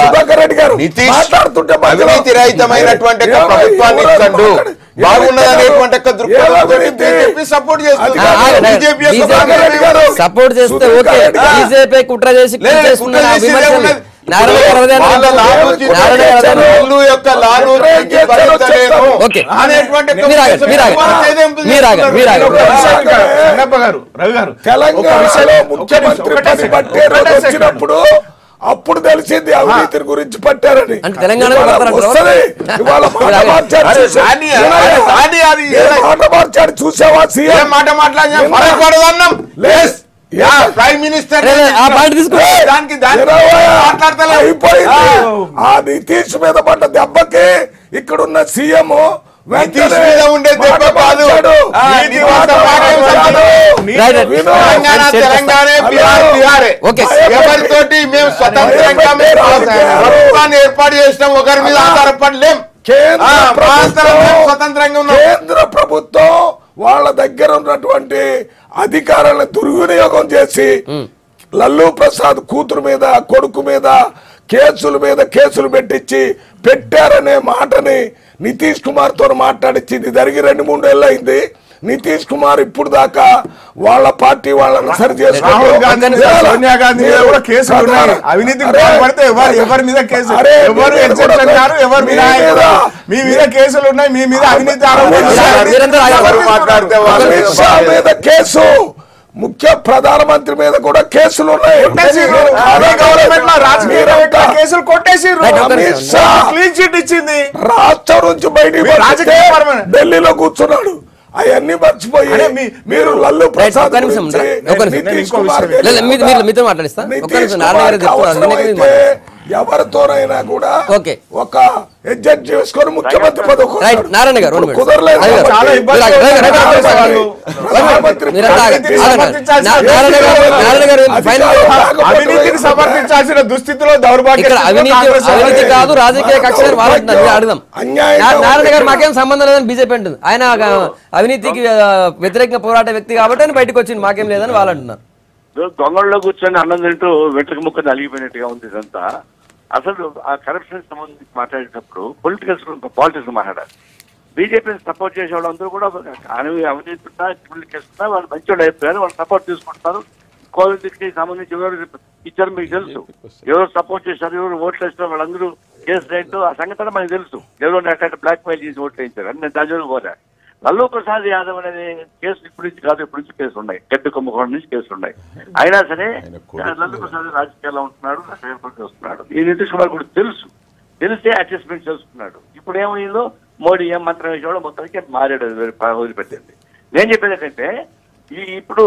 నితీష్ అవినీతి రహితమైనటువంటి ఒక ప్రభుత్వాన్ని ఇస్తాడు బాగున్నది అనేటువంటి ఒక దృక్పథంతో బీజేపీ సపోర్ట్ చేస్తుంది ఆ, ఆగండి. బీజేపీ యొక్క బీజేపీ ప్రాధాన్యత సపోర్ట్ చేస్తే సుధీర్ ఓకే రెడ్డి గారు. బీజేపీ కుట్ర చేసి లేదు, కుట్ర చేస్తున్న చేసేదే విమర్శలు ఉన్నది. నారాయణ గారు అదే వాళ్ళ అంటున్నారు. లాభోచి నారాయణ గారు అదే అంటున్నారు. హిందూ యొక్క లాభోచి భరించలేను ఓకే. అనేటువంటి ఒక మీరు ఆగండి, మీరు ఆగండి. ఉద్దేశంతో తెదేంపులు మీరు ఆగండి, మీరు ఆగండి. ఒక విషయం ఇక్కడ సంగప్ప గారు రవి గారు ఒక తెలంగాణలో విషయం- ఒక్క ముఖ్యమంత్రి నిమిషం, ఒకటే పని సెకండ్, పట్టే రోజు ఒకటే సెకండ్. వచ్చినప్పుడు అప్పుడు తెలిసింది అవినీతి గురించి పట్టారని అంటే తెలంగాణలో ఇవాళ పడతారంటారా? వస్తది. ఇవాళ మాట మీరు ఆగండి. మార్చాడు అరే, చూసా- రాని, వినయ్య, రాని, అది ఏ ఏ- మాట మార్చాడు చూసావా ఏ సీఎం మాట మాట్లాడినా నిన్న- ఫరక్ పడదు అన్నాం లేదు. యా, ప్రైమ్ మినిస్టర్ లేదు, ఆ పాయింట్ తీసుకో. దానికి దానికి వినయ్య, మాట్లాడతలే అయిపోయింది ఆ నితీష్ మీద పడ్డ దెబ్బకి ఇక్కడున్న సీఎం నితీష్ మీద ఉండే దెబ్బ కాదు. ఆ, నితీష్ మాకేం సంబంధం? Right, right. తెలంగాణ చేస్తాం. తెలంగాణే బిహార్ బిహారే ఓకే. ఎవరితోటి మేము స్వతంత్రంగా మేము ప్రభుత్వాన్ని ఏర్పాటు చేసినాం ఒకరి మీద ఆధారపడలేం కేంద్ర ఆ, మా అంతరం మేము ప్రభుత్వం స్వతంత్రంగా ఉన్నాం కేంద్ర ప్రభుత్వం వాళ్ళ దగ్గర ఉన్నటువంటి అధికారాలను దుర్వినియోగం చేసి లల్లు ప్రసాద్ కూతురు మీద కొడుకు మీద కేసుల మీద కేసులు పెట్టించి పెట్టారనే మాటని నితీష్ కుమార్ తో మాట్లాడించి ఇది జరిగి రెండు మూడేళ్ళు అయింది నితీష్ కుమార్ ఇప్పుడు దాకా వాళ్ళ పార్టీ వాళ్ళని సరి రాహుల్ గాంధీ మీద, చేసుకోవాలి. సోనియా గాంధీ మీద కూడా కేసులు ఉన్నాయి అవినీతికి అరే, పాల్పడితే ఎవరు ఎవరి మీద కేసు అరే, ఎవరు మీ మీద ఎగ్జెప్షన్ కూడా గారు ఎవరు మీ వినాయకుడు మీద- మీ మీద కేసులు ఉన్నాయి మీ మీద అవినీతి ఆరోపణలు అమిత్ షా ఉన్నాయి. మీరందరూ ఆగండి. ఎవరు మాట్లాడితే వాళ్ళు అమిత్ షా మీద కేసు ముఖ్య ప్రధానమంత్రి మీద కూడా కేసులు ఉన్నాయి కొట్టేసిర్రు. అదే గవర్నమెంట్ లో రాజకీయ మీరంతా కేసులు కొట్టేసిర్రు రైట్, ఒక్క అమిత్ నిమిషం. షా క్లీన్ చిట్ ఇచ్చింది రాష్ట్రం నుంచి బయటికి మీరు పంపిస్తే రాజకీయ పరమైన- ఢిల్లీలో కూర్చున్నాడు అవన్నీ మర్చిపోయి అరే, మీ- మీరు లల్లు రైట్, ప్రసాద్ ఒక్క నిమిషం, గురించి, ఒక్క నిమిషం. నితీష్ నేను ఇంకో కుమార్ విషయం లేదు, మీ- మీరు- మీతో మాట్లాడిస్తా. ఒక్క నితీష్ నిమిషం, నారాయణ గారు కుమార్కి చెప్తున్నారు. అవసరమైతే వినక మీరు ఎవరితోనైనా కూడా ఓకే. ఒక ఎడ్జెక్ట్ చేసుకొని ముఖ్యమంత్రి పదవి రైట్, నారాయణ గారు, one minute. కుదరలేదు అదే గారు. చాలా కాబట్టి ఇబ్బంది right, right, right, right, right, వాళ్ళు. ప్రధానమంత్రి మీరంతా ఆగండి. అవినీతిని ఆగండి. సమర్థించాల్సిన నా- నారాయణ గారు నారాయణ గారు ఫైనల్ అధికారం అవినీతిని సమర్థించాల్సిన దుస్థితిలో దౌర్భాగ్య ఇక్కడ స్థితిలో అవినీతి కాంగ్రెస్ అవినీతి ఉంది. కాదు రాజకీయ కక్ష అని వాళ్ళు అంటున్నారు మీరు అడుగుదాం అన్యాయంగా నా- నారాయణ గారు ఉంది. మాకేం సంబంధం లేదని బీజేపీ అంటుంది ఆయన ఒక అవినీతికి ఆ, వ్యతిరేకంగా పోరాట వ్యక్తి కాబట్టి ఆయన బయటకు వచ్చింది మాకేం లేదని వాళ్ళు అంటున్నారు దొంగల్లో కూర్చొని అన్నం తింటూ వెంట్రుక ముక్క నలిగిపోయినట్టుగా ఉంది ఇదంతా అసలు ఆ కరప్షన్ సంబంధించి మాట్లాడేటప్పుడు పొలిటికల్స్ పాలిటిక్స్ మాట్లాడాలి బీజేపీని సపోర్ట్ చేసే వాళ్ళందరూ కూడా అవి అవినీతి ఉన్నా పొలిటికల్స్ ఉన్నా వాళ్ళు మంచి వాళ్ళు అయిపోయారు వాళ్ళు సపోర్ట్ తీసుకుంటున్నారు కోవిడ్ కి సంబంధించి ఎవరు ఇచ్చారు మీకు తెలుసు ఎవరు సపోర్ట్ చేశారు ఎవరు ఓట్లు వేస్తారు వాళ్ళందరూ కేసు రైట్ ఆ సంగతి మనకు తెలుసు ఎవరు అక్కడ బ్లాక్ మెయిల్ చేసి ఓట్లు వేయించారు అని నేను దాని జోలికి పోరా లల్లూ ప్రసాద్ యాదవ్ అనేది కేసు ఇప్పటి నుంచి కాదు ఇప్పటి నుంచి కేసు ఉన్నాయి గడ్డి కుంభకోణం నుంచి కేసులు ఉన్నాయి అయినా సరే ఆయన కొడుకు లల్లూ ప్రసాద్ రాజకీయాల్లో ఉంటున్నాడు ఏర్పాటు చేస్తున్నాడు ఈ నితీష్ కుమార్ కూడా తెలుసు తెలిసే అడ్జస్ట్మెంట్ చేసుకున్నాడు ఇప్పుడు ఏమైందో మోడీ ఏం మంత్రం వేసేవాడు మొత్తానికి మారాడు అది వేరే ప- వదిలిపెట్టింది నేను చెప్పేది ఏంటంటే ఈ ఇప్పుడు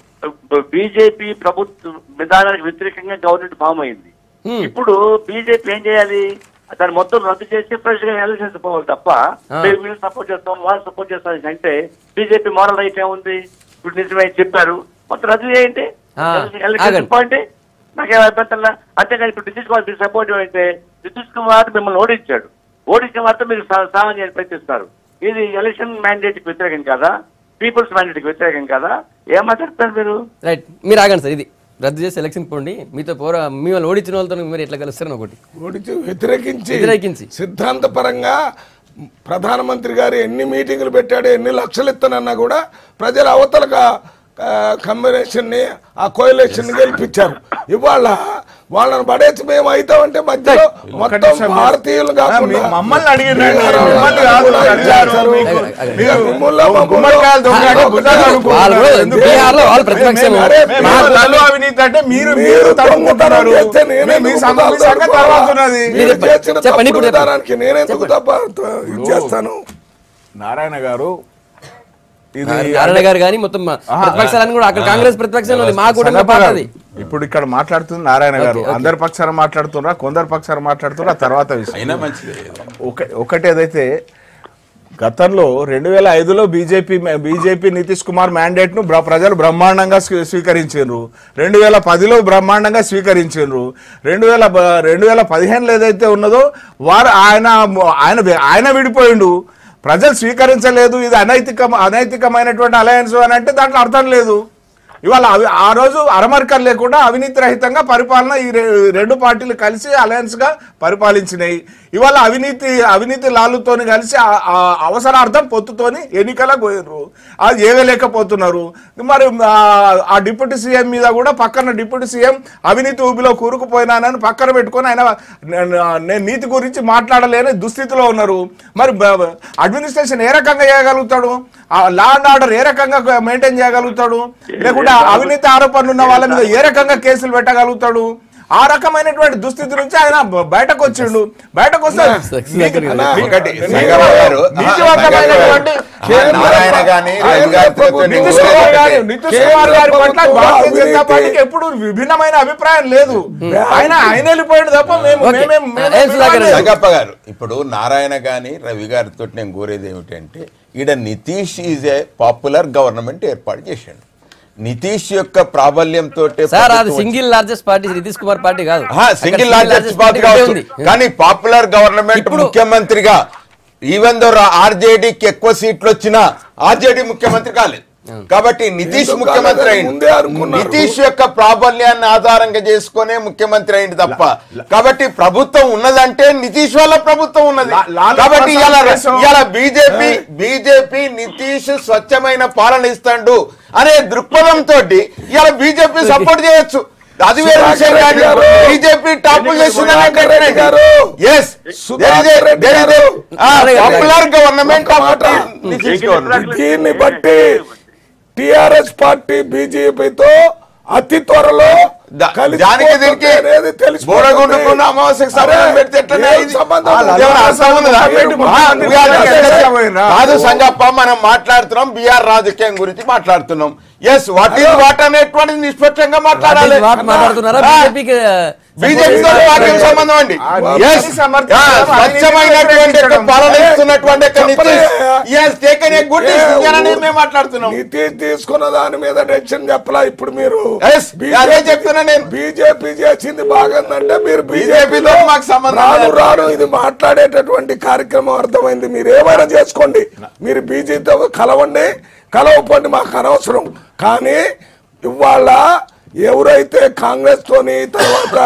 బీజేపీ ప్రభుత్వ విధానానికి వ్యతిరేకంగా గవర్నమెంట్ ఫామ్ అయింది Hmm. ఇప్పుడు బీజేపీ ఏం చేయాలి దాన్ని మొత్తం రద్దు చేసి ఫ్రెష్ గా ఎలక్షన్స్ పోవాలి తప్ప Ah. మేము వీళ్ళు సపోర్ట్ చేస్తాం వాళ్ళు సపోర్ట్ చేస్తాం అంటే బీజేపీ మోరల్ రైట్ ఏముంది ఇప్పుడు నిజమే చెప్పారు మొత్తం రద్దు చేయండి Ah, ఎలక్షన్ ఆగండి. పాయింట్ నాకేం అభ్యంతరంలా అంతేకాని ఇప్పుడు నితీష్ కుమార్ మీరు సపోర్ట్ అంటే నితీష్ కుమార్ మిమ్మల్ని ఓడించాడు ఓడించిన వారితో మీరు సా- సామాన్ చేయాలని ప్రయత్నిస్తారు ఇది ఎలక్షన్ మ్యాండేట్ కి వ్యతిరేకం కదా పీపుల్స్ మ్యాండేట్ కి వ్యతిరేకం కదా ఏం మాట్లాడతారు మీరు రైట్ మీరు ఆగండి సార్ ఇది రద్దు చేసి ఎలక్షన్ పోండి మీతో పోరా మిమ్మల్ని ఓడించిన వాళ్ళతో మీరు ఎట్లా కలుస్తారని ఒకటి ఓడించి వ్యతిరేకించి వ్యతిరేకించి. సిద్ధాంతపరంగా ప్రధానమంత్రి గారు ఎన్ని మీటింగులు పెట్టాడు ఎన్ని లక్షలు ఇస్తానన్నా కూడా ప్రజలు అవతలగా కంబినేషన్ ని ఆ కోయలేషన్ గెలిపించారు ఇవాళ వాళ్ళని పడేసి మేము అవుతామంటే మధ్యలో మొత్తం నిమిషం మీరు- భారతీయులు ఆ, కాకుండా మీ- మమ్మల్ని అడిగిన మీరు మిమ్మల్ని కాదు, కూడా అడిగారు. చేశారు. మీకు- అడగండి. మీరు మిమ్మల్ని మమ్మల్ని- గుమ్మడికాయలు దొంగ అంటే భుజాలు వాళ్ళు అనుకుంటున్నారు. ఎందుకు? బీహార్లో వాళ్ళు ప్రతిపక్షం మేము- అరే, మేము మీరు- లల్లు అవినీతి అంటే మీరు మీరు మీరు దొంగతనం తప్పుకుంటున్నారు చేస్తే నేనే మీ- మీ ఎందుకు సంగ- మీ సంగతి తప్పుకోవాలి? తర్వాత ఉన్నది మీరు చెప్పండి. చేసిన చెప్పండి, తప్పుడు ఇప్పుడు చెప్పండి. విధానానికి నేనెందుకు తప్ప ఇది చేస్తాను నారాయణ గారు ఇది నారాయణ గారు కానీ మొత్తం మా ప్రతిపక్షాలన్నీ కూడా అక్కడ కాంగ్రెస్ ప్రతిపక్షంలో ఉంది. మా కుటుంబ సంగప్ప పార్టీ గారు, అది ఇప్పుడు ఇక్కడ మాట్లాడుతుంది నారాయణ గారు అందరి పక్షాన మాట్లాడుతున్నా కొందరు పక్షాన మాట్లాడుతున్నా తర్వాత విషయం అయినా మంచిదే ఒక ఒకటి ఏదైతే గతంలో రెండు వేల ఐదులో BJP BJP Nitish Kumar mandate ను బ్ర- ప్రజలు బ్రహ్మాండంగా స్వీ- స్వీకరించారు రెండు వేల పదిలో బ్రహ్మాండంగా స్వీకరించారు రెండు వేల బ- రెండు వేల పదిహేనులో ఏదైతే ఉన్నదో వారు ఆయన ఆయన ఆయన విడిపోయిండు ప్రజలు స్వీకరించలేదు ఇది అనైతిక అనైతికమైనటువంటి అలయన్స్ అని అంటే దాంట్లో అర్థం లేదు ఇవాళ అవి ఆ రోజు అరమరికలు లేకుండా అవినీతి రహితంగా పరిపాలన ఈ రె- రెండు పార్టీలు కలిసి అలయన్స్ గా పరిపాలించినాయి ఇవాళ అవినీతి అవినీతి లాలుతోని కలిసి ఆ- ఆ అవసరార్థం పొత్తుతోని ఎన్నికలకు పోయారు అది ఏగలేకపోతున్నారు మరి ఆ- ఆ డిప్యూటీ సీఎం మీద కూడా పక్కన డిప్యూటీ సీఎం అవినీతి ఊబిలో కూరుకుపోయినానని పక్కన పెట్టుకొని ఆయన నే- నేను నీతి గురించి మాట్లాడలేని దుస్థితిలో ఉన్నారు మరి అడ్మినిస్ట్రేషన్ ఏ రకంగా చేయగలుగుతాడు లా అండ్ ఆర్డర్ ఏ రకంగా మెయింటైన్ చేయగలుగుతాడు లేకుంటే అవినీతి ఆరోపణలు ఉన్న వాళ్ళ మీద ఏ రకంగా కేసులు పెట్టగలుగుతాడు ఆ రకమైనటువంటి దుస్థితి నుంచి ఆయన బ- బయటకు వచ్చిండు బయటకు వస్తే నీతి- ఒకటి నీతి- సంగమ్మ గారు, నీతివంతమైనటువంటి ఆ, నారాయణ గాని రవి గారితో నితీష్ నేను కుమార్ గారి ఒకటే. నితీష్ కుమార్ గారి పట్ల భారతీయ జనతా పార్టీకి ఎప్పుడు విభిన్నమైన అభిప్రాయం లేదు ఆయన ఆయన వెళ్ళిపోయాడు తప్ప మేము ఓకే. మేమేం- మేమేం ఏం సుధాకర్ వినలేదు. సంగప్ప గారు ఇప్పుడు నారాయణ గాని రవి గారితో నేను కోరేది ఏమిటంటే ఈడ Nitish is a popular government ఏర్పాటు చేశాడు నితీష్ యొక్క ప్రాబల్యంతో సార్ అది single largest party Nitish Kumar party కాదు సింగిల్ అక్కడ లార్జెస్ట్ పార్టీ ఒకటే కావచ్చు ఉంది. కానీ పాపులర్ గవర్నమెంట్ ఇప్పుడు- ముఖ్యమంత్రిగా ఈవెన్ దో ఆర్జేడీకి ఎక్కువ సీట్లు వచ్చినా ఆర్జేడీ ముఖ్యమంత్రి కాలేదు కాబట్టి నితీష్ ఎందుకు ముఖ్యమంత్రి కాలేదని అయింది ముందే అనుకున్నారు. నితీష్ యొక్క ప్రాబల్యాన్ని ఆధారంగా చేసుకునే ముఖ్యమంత్రి అయింది తప్ప కాబట్టి ప్రభుత్వం ఉన్నదంటే నితీష్ వల్ల ప్రభుత్వం ఉన్నది లా- లాలూ కాబట్టి ప్రసాద్ ఇవాళ కేసు- ఇవాళ బీజేపీ బీజేపీ నితీష్ స్వచ్ఛమైన పాలన ఇస్తాడు అనే దృక్పథంతో ఇవాళ బీజేపీ సపోర్ట్ చేయొచ్చు అది వేరే విషయం సుధాకర్ కానీ రెడ్డి గారు. బీజేపీ టాప్ సుధాకర్ రెడ్డి గారు. ఎస్ సుధాకర్ రెడ్డి గారు. పాపులర్ గవర్నమెంట్ ఒక మాట. దీన్ని బట్టి టిఆర్ఎస్ పార్టీ బీజేపీతో అతి త్వరలో దా- కలిసిపోతుంది దానికి దీనికి అనేది తెలిసిపోతుంది. బోడగుండుకున్న అమావాస్యకు సంబంధం అరే, పెడితే ఎట్లనే ఏం ఇది? సంబంధం ఆ, ఉంది? ఏమైనా అర్థం ఉన్నదా? పెట్టి ఆ, ముఖ్యమంత్రి we are చేస్తే discussing. కాదు సంగప్ప మనం మాట్లాడుతున్నాం బీఆర్ రాజకీయం గురించి మాట్లాడుతున్నాం ఎస్ వాట్ ఈస్ వాట్ అనేటువంటిది నిష్పక్షంగా మాట్లాడాలి వాట్ మాట్లాడుతున్నారా ఆ, బీజేపీకి బీజేపీతో వాక్యం సంబంధం అండి ఆ, Yes. అవినీతి సమర్థించడం, ఆ, స్వచ్ఛమైనటువంటి యొక్క పాలన ఇస్తున్నటువంటి యొక్క చెప్పలే. Nitish yes, taken a good decision అని మేము మాట్లాడుతున్నాం నితీష్ తీసుకున్న దాని మీద డెసిషన్ చెప్పలా ఇప్పుడు మీరు Yes, అదే చెప్తున్నా నేను. బీజేపీ చేసింది బాగుందంటే మీరు బీజేపీతో బీజేపీలో మాకు సంబంధం రాను లేదు. రాను ఇది మాట్లాడేటటువంటి కార్యక్రమం అర్థమైంది మీరు ఏమైనా చేసుకోండి మీరు బీజేపీతో కలవండి కలవపోండి మాకు అనవసరం కానీ ఇవాళ ఎవరైతే కాంగ్రెస్ తోని తర్వాత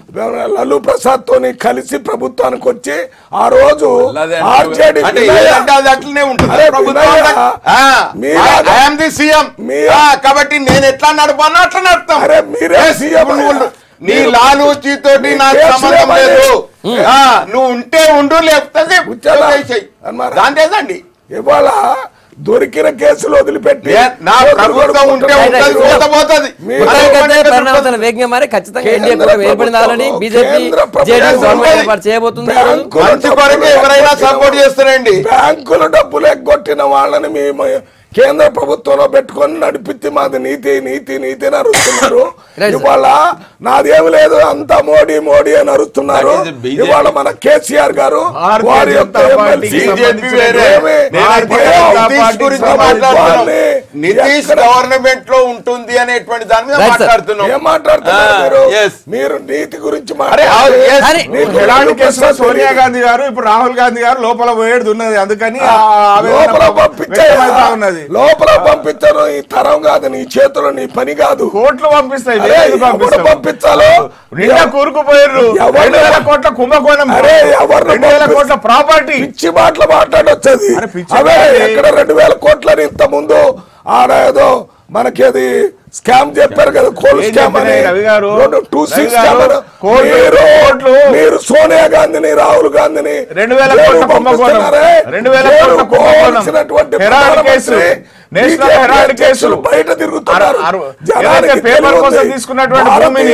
లల్లు ప్రసాద్ తోని కలిసి ప్రభుత్వానికి వచ్చి ఆ రోజు అదే ఆర్జేడీ అంటే వినయ- ఏదంటే అది అట్లనే ఉంటుంది అరే ప్రభుత్వం వినయ, అంటే, ఆ, మీరు I- అది- I am the CM. మీ- ఆ, కాబట్టి నేను ఎట్లా నడపానో అట్లా నడుపుతాం అరే మీరే Yes, సీఎం ఇప్పుడు నువ్వు అయ్యా. నీ మీరు- లాలూచితోటి మీ నాకు కేసులు సంబంధం ఏమని? లేదు ఆ, నువ్వు ఉంటే ఉండు లేకపోతే కూర్చోలా. చేసేయ్. అన్నారా? దాంతేదండి ఇవాళ దొరికిన కేసులు వదిలిపెట్టి నే- నా ప్రభుత్వం ఉంటే ఉంటది పోత పోతది మీరు- అదే మొత్తానికైతే పని పరిణామాలు వేగంగా మారి ఖచ్చితంగా కేంద్ర ఎన్డీఏ కూడా ఏర్పడింది ఆల్రెడీ ప్రభుత్వం, బీజేపీ కేంద్ర ప్రభుత్వం జేడీఎస్ గవర్నమెంట్ ఉంది. ఏర్పాటు చేయబోతుంది బ్యాంకుల మంచి డబ్బులు కొరకు ఎవరైనా ఎగ్గొట్టిన సపోర్ట్ చేస్తారండి బ్యాంకుల డబ్బులు ఎగ్గొట్టిన వాళ్ళని మేము కేంద్ర ప్రభుత్వంలో పెట్టుకొని నడిపిస్తే మాది నీతి నీతి నీతి అని అరుస్తున్నారు Right, sir. ఇవాళ నాదేమి లేదు అంతా మోడీ మోడీ అని అరుస్తున్నారు That is BJP. ఇవాళ మన కేసీఆర్ గారు భారతీయ వారి యొక్క జనతా MLC పార్టీకి బీజేపీ వేరే ఏమి? నేను భారతీయ ఇప్పుడు జనతా నితీష్ పార్టీకి గురించి సంబంధించి మాట్లాడుతున్నాం వాళ్ళని నితీష్ ఎక్కడ- గవర్నమెంట్ లో ఉంటుంది అనేటువంటి దాని మీద Right, sir. మాట్లాడుతున్నాం ఏం మాట్లాడుతున్నారు ఆ, మీరు yes. మీరు నీతి గురించి అరే, మాట్లాడితే yes. కానీ నీకు ఎలాంటి లల్లు కేసులో ప్రసాద్ సోనియా తెలియదు. గాంధీ గారు ఇప్పుడు రాహుల్ గాంధీ గారు లోపల పోయేది ఉన్నది అందుకని ఆ ఆవేదన లోపల వ్యక్తమవుతా పంపించారు ఉన్నది లోపల పంపించారు ఈ తరం కాదు నీ చేతిలో నీ పని కాదు కోట్లు పంపిస్తాయి అరే, వేలు ఎవరు పంపిస్తాం. పంపించాలో నిండా కూరుకుపోయారు ఎవరు- రెండు వేల కోట్ల కుంభకోణం అరే, ఎవరు రెండు వేల పంపి- కోట్ల ప్రాపర్టీ పిచ్చి మాటలు మాట్లాడొచ్చది అరే, పిచ్చి అవే మాటలే. ఎక్కడ రెండు వేల కోట్లని ఇంత ముందు ఆడ ఏదో మనకేది స్కామ్ చెప్పారు కదా కోల్ ఏం స్కామ్ అని చెప్పినాయి రవి గారు? రెండు టూ రవి సిక్స్ గారు, స్కామ్ అని. కోట్లు, మీరు కోట్లు. మీరు సోనియా గాంధీని రాహుల్ గాంధీని రెండు వేల జైలుకు కోట్ల కుంభకోణం పంపిస్తున్నారే. రెండు వేల జైలుకు కోట్ల కుంభకోణం పోవాల్సినటువంటి హెరాల్డ్ కేసు ప్రధానమంత్రి నేషనల్ BJP హెరాల్డ్ కేసులు అధ్యక్షులు బయట తిరుగుతున్నారు అర- అర- జనానికి ఏదైతే పేపర్ తెలియదు. కోసం తీసుకున్నటువంటి భారతీయ భూమిని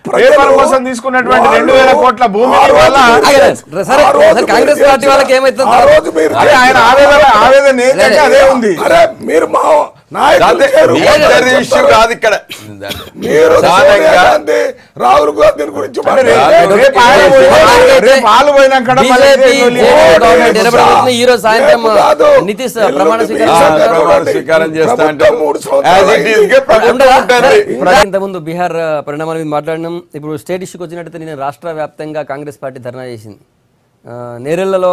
పేపర్ కోసం తీసుకున్నటువంటి రెండు వేల కోట్ల భూమిని వల్ల ఆగండి. సరే ఆ రోజు సరే, కాంగ్రెస్ మీరు పార్టీ వాళ్ళకి చేసిన- ఏమైతుందో ఆ రోజు మీరు అదే ఆయన ఆవేదన ఆవేదన ఏంటంటే అదే ఉంది అరే మీరు మా నాయకులు అదే చేరు మీ వాళ్ళు ఇద్దరి ఇష్యూ చెప్తారు. కాదు ఇక్కడ మీరు సోనియా ప్రధానంగా గాంధీ రాహుల్ గాంధీ గురించి అంటే రే- మాట్లాడారు. రేపు ఆయన పోయినా- రేపు వాళ్ళు పోయినాక మళ్ళీ బీజేపీ ఇదే లొల్లి. గవర్నమెంట్ నిలబడబోతుంది ఈ రోజు సాయంత్రం రేపు కాదు. నితీష్ ఎల్లుండి ప్రమాణ మీరు స్వీకారం ఆ, సంఘటన ప్రమాణ ఉండండి. స్వీకారం చేస్తా ప్రభుత్వం అంటారు. మూడు As సంవత్సరాలు it is అయింది. గా ప్రభుత్వం ఉండదా? ఉంటుంది. సరే, ఇంతకుముందు బీహార్ ఆ, పరిణామాల మీద మాట్లాడినాం ఇప్పుడు స్టేట్ ఇష్యూకి వచ్చినట్టయితే నేను రాష్ట్ర వ్యాప్తంగా కాంగ్రెస్ పార్టీ ధర్నా చేసింది ఆ, నేరెళ్లలో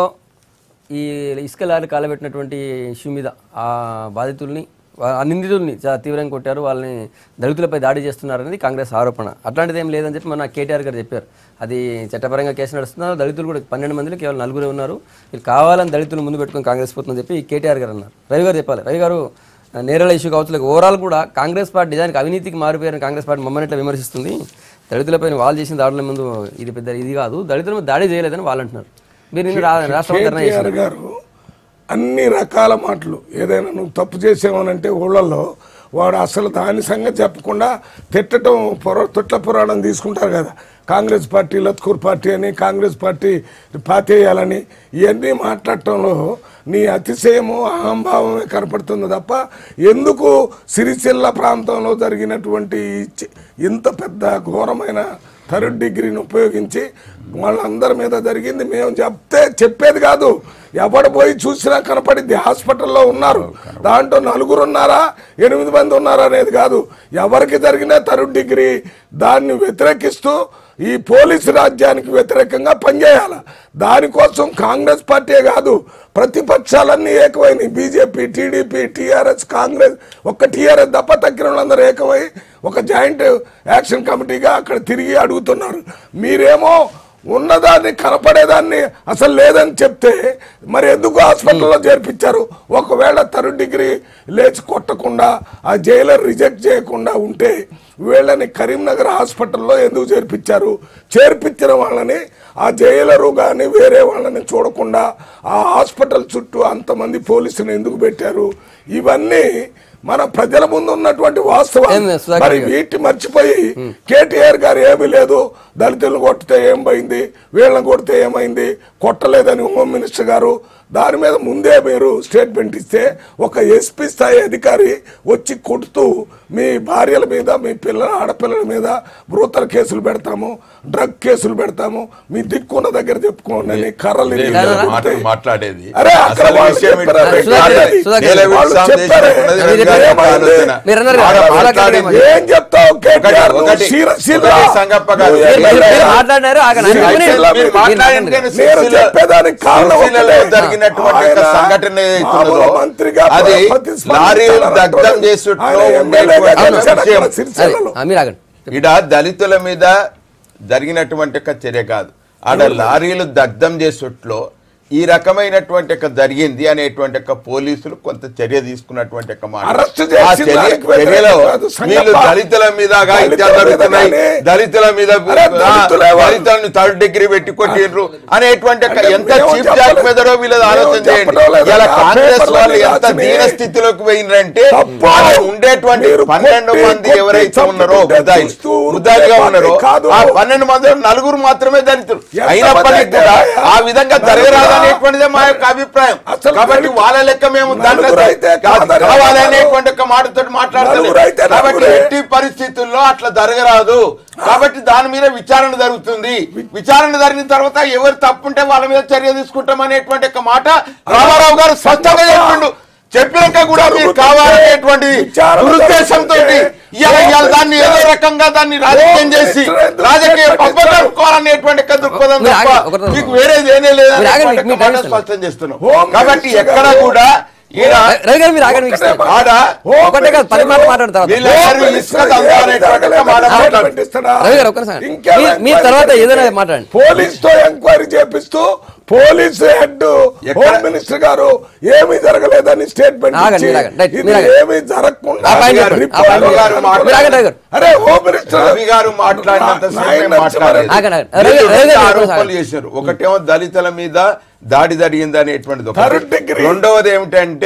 ఈ ఇసుక లారీ కాలబెట్టినటువంటి ఇష్యూ మీద ఆ బాధితుల్ని వా- ఆ నిందితుల్ని చాలా తీవ్రంగా కొట్టారు వాళ్ళని దళితులపై దాడి చేస్తున్నారనేది కాంగ్రెస్ ఆరోపణ అట్లాంటిది ఏం లేదని చెప్పి మన కేటీఆర్ గారు చెప్పారు అది చట్టపరంగా కేసు నడుస్తున్నారు దళితులు కూడా పన్నెండు మందిలో కేవలం నలుగురే ఉన్నారు వీళ్ళు కావాలని దళితులు ముందు పెట్టుకుని కాంగ్రెస్ పోతుందని చెప్పి కేటీఆర్ గారు అన్నారు రవి గారు చెప్పాలి రవి గారు నేరల ఇష్యూ కావచ్చు లేక ఓవరాల్ కూడా కాంగ్రెస్ పార్టీ నిజానికి అవినీతికి మారిపోయిన కాంగ్రెస్ పార్టీ మమ్మల్ని ఇట్లా విమర్శిస్తుంది దళితులపై వాళ్ళు చేసిన దాడుల ముందు ఇది పెద్ద ఇది కాదు దళితుల మీద దాడి చేయలేదని వాళ్ళు అంటున్నారు మీరు నిన్న రా- రాష్ట్రపతి ధర్నా కేటీఆర్ చేశారు గారు అన్ని రకాల మాటలు ఏదైనా నువ్వు తప్పు చేసావనంటే ఊళ్ళల్లో వాడు అసలు దాని సంగతి చెప్పకుండా తిట్టడం పొర తొట్ల పురాణం తీసుకుంటారు కదా కాంగ్రెస్ పార్టీ లత్కూర్ పార్టీ అని కాంగ్రెస్ పార్టీ పాతేయాలని ఇవన్నీ మాట్లాడటంలో నీ అతిశయము అహంభావమే కనపడుతుంది తప్ప ఎందుకు సిరిసిల్ల ప్రాంతంలో జరిగినటువంటి ఈ చి- ఇంత పెద్ద ఘోరమైన థర్డ్ డిగ్రీని ఉపయోగించి వాళ్ళందరి మీద జరిగింది మేము చెప్తే చెప్పేది కాదు ఎవడు పోయి చూసినా కనపడిద్ది హాస్పిటల్లో ఉన్నారు దాంట్లో నలుగురు ఉన్నారా ఎనిమిది మంది ఉన్నారా అనేది కాదు ఎవరికి జరిగినా థర్డ్ డిగ్రీ దాన్ని వ్యతిరేకిస్తూ ఈ పోలీసు రాజ్యానికి వ్యతిరేకంగా పనిచేయాలి దానికోసం కాంగ్రెస్ పార్టీ కాదు ప్రతిపక్షాలన్నీ ఏకమైనవి బీజేపీ టీడీపీ టీఆర్ఎస్ కాంగ్రెస్ ఒక్క టీఆర్ఎస్ తప్ప తగ్గిన వాళ్ళందరూ ఏకమై ఒక జాయింట్ యాక్షన్ కమిటీగా అక్కడ తిరిగి అడుగుతున్నారు మీరేమో ఉన్నదాన్ని కనపడేదాన్ని అసలు లేదని చెప్తే మరి ఎందుకు హాస్పిటల్లో చేర్పించారు ఒకవేళ థర్డ్ డిగ్రీ లేచి కొట్టకుండా ఆ జైలర్ రిజెక్ట్ చేయకుండా ఉంటే వీళ్ళని కరీంనగర్ హాస్పిటల్లో ఎందుకు చేర్పించారు చేర్పించిన వాళ్ళని ఆ జైలరు కానీ వేరే వాళ్ళని చూడకుండా ఆ హాస్పిటల్ చుట్టూ అంతమంది పోలీసులు ఎందుకు పెట్టారు ఇవన్నీ మన ప్రజల ముందు ఉన్నటువంటి వాస్తవం ఏం లేదు, సుధాకర్ మరి గారు. వీటి మర్చిపోయి కేటీఆర్ గారు ఏమీ లేదు దళితులను కొడితే ఏం పోయింది వీళ్ళని కొడితే ఏమైంది కొట్టలేదని హోమ్ మినిస్టర్ గారు దాని మీద ముందే మీరు స్టేట్మెంట్ ఇస్తే ఒక ఎస్పీ స్థాయి అధికారి వచ్చి కొడుతూ మీ భార్యల మీద మీ పిల్లల ఆడపిల్లల మీద బ్రూతల కేసులు పెడతాము డ్రగ్ కేసులు పెడతాము మీ దిక్కున్న దగ్గర చెప్పుకోండి అని కర్రలు ఇదే ఇరిగి మాట- కొడతాయి. మాట్లాడేది అరే అక్కడ అసలు వాళ్ళు విషయం చెప్పారు, ఏంటంటే సుధాకర్ గారు, అది. సుధాకర్ నేల గారు. వాళ్ళు విషయం చెప్పారు. చేసినప్పుడు అది రవి గారి ఏమైంది? ఆలోచన. మీరు అన్నారు కదా, ఆడ సుధాకర్ మాట్లాడింది గారు ఏం చెప్తావు కేటీఆర్ ఒకటి- ఒకటి- శిరశిల ఒకటి సంగప్ప గారు. నువ్వు మీరు- మీరు- మీరు ఎమ్మెల్యే. మాట్లాడినారు ఆగండి. మీరు ఆయన శిరశిల మీరు- మీరు మాట్లాడింది కానీ నేను సిరిసిల్ల- చెప్పేదానికి కారణం సిరిసిల్లలో ఒకటే. జరిగినటువంటి ఒక ఆయన సంఘటన ఏదైతే మామూలు ఉన్నదో, మంత్రిగా అది ప్రతిస్పందించాలని లారీలు అంటున్నాడు. దగ్ధం చేసుట్లో ఆయన ఎమ్మెల్యేగా ఉండేటువంటి గెలిచాడు అక్కడ విషయం. అదే, సిరిసిల్లలో. ఆ, మీరు ఆగండి ఇడ దళితుల మీద జరిగినటువంటి ఒక చర్య కాదు ఆడ లారీలు దగ్ధం చేసుట్లో ఈ రకమైనటువంటి ఒక జరిగింది అనేటువంటి ఒక పోలీసులు కొంత చర్య తీసుకున్నటువంటి ఒక మాట అరెస్ట్ ఆ చేసిన చర్య- దానికి వ్యతిరేకం చర్యలో కాదు, సంగప్ప. వీళ్ళు దళితుల మీద అఘాయిత్యాలు దళితుల మీద జరుగుతున్నాయి కానీ- దళితుల మీద అరే, ఆ, దళితులే వాళ్ళు. దళితులను థర్డ్ డిగ్రీ పెట్టి కొట్టిండ్రు అనేటువంటి ఒక అంటే ఎంత మేము చీప్ చెప్పలేదు. జాక్ మెదడో వీళ్ళది ఆలోచన మేము చేయండి చెప్పడం లేదు. ఇలా ఆ కాంగ్రెస్ పేపర్లో వాళ్ళు మీరు ఎంత రాసినవి దీన స్థితిలోకి పోయినరంటే తప్పు. అక్కడ ఉండేటువంటి మీరు పన్నెండు కొట్టి, మంది కొట్టి ఎవరైతే చంపుకుంటే ఉన్నారో ముద్దాయిలు చూస్తూ ఊరుకునే ముద్దాయిలుగా పార్టీ ఉన్నారో కాదు. ఆ పన్నెండు మంది నలుగురు మాత్రమే దళితులు ఎంత అయినప్పటికీ మంది కూడా అయితే ఆ విధంగా జరగరాదు అనేటువంటిదే మా యొక్క అభిప్రాయం అసలు కాబట్టి దళితు- వాళ్ళ లెక్క మేము దాంట్లో నలుగురు అయితే కాదు, కాదని కావాలి అన్నారు. అనేటువంటి ఒక మాటతో మాట్లాడలేదు నలుగురు అయితే కాబట్టి నలుగురే. ఎట్టి పరిస్థితుల్లో అట్లా జరగరాదు కాబట్టి దాని మీద విచారణ జరుగుతుంది విచారణ జరిగిన తర్వాత ఎవరు తప్పుంటే వాళ్ళ మీద చర్య తీసుకుంటాం అనేటువంటి ఒక మాట రామారావు గారు స్పష్టంగా చెప్పిండు చెప్పినాక కూడా మీరు కావాలనేటువంటి విచారణ దురుద్దేశంతో జరుగుతుంటే ఇవాళ ఇవాళ దాన్ని ఏదో రకంగా దాన్ని రాజకీయం చేసి రాజకీయ పబ్బగలుపుకోవాలనేటువంటి ఒక దృక్పథం మీరు తప్ప ఆగండి, ఒకటి- మీకు వేరేది ఏమీ లేదు మీరు ఆగండి, అనేటువంటి మీ ఒక మాట టైం స్పష్టం చేస్తున్నాం హోమ్ కాబట్టి మినిస్టర్ ఎక్కడ గారు- కూడా ఈడ రవి గారు మీరు ఆగండి మీకు ఇస్తాను. ఆడ ఒకటే కాదు పది మాటలు మాట్లాడిన తర్వాత వీళ్ళందరూ ఇసుక దందా అనేటువంటి ఒక మాట మాట్లాడుతున్నారు. రవి గారు ఒక్కసారి మీ- మీ తర్వాత ఏదైనా మాట్లాడండి పోలీస్ తో ఎంక్వైరీ చేపిస్తూ పోలీస్ హెడ్ ఎక్కడ? హోమ్ మినిస్టర్ గారు ఏమీ జరగలేదని స్టేట్మెంట్ ఆగండి, ఇచ్చి, మీరు ఆగండి, రైట్, ఇది మీరు ఆగండి. ఏమీ జరగకుండా ఆ పాయింట్ చెప్పండి, రిపోర్ట్ ఆ పాయింట్ గారు చెప్పండి. మాట్లాడారు. మీరు ఆగండి, రవి గారు. అరే హోమ్ మినిస్టర్ రవి గారు మాట్లాడినంత నా- సేపే నాయన మాట్లాడారు ఆగండి, ఆగండి. రవి వీళ్ళు గారు- రవి రెండు గారు ఆరోపణలు ఆగండి. చేశారు ఒకటేమో దళితుల మీద దాడి జరిగింది అనేటువంటిది ఒకటి. Third degree. రెండవది ఏమిటంటే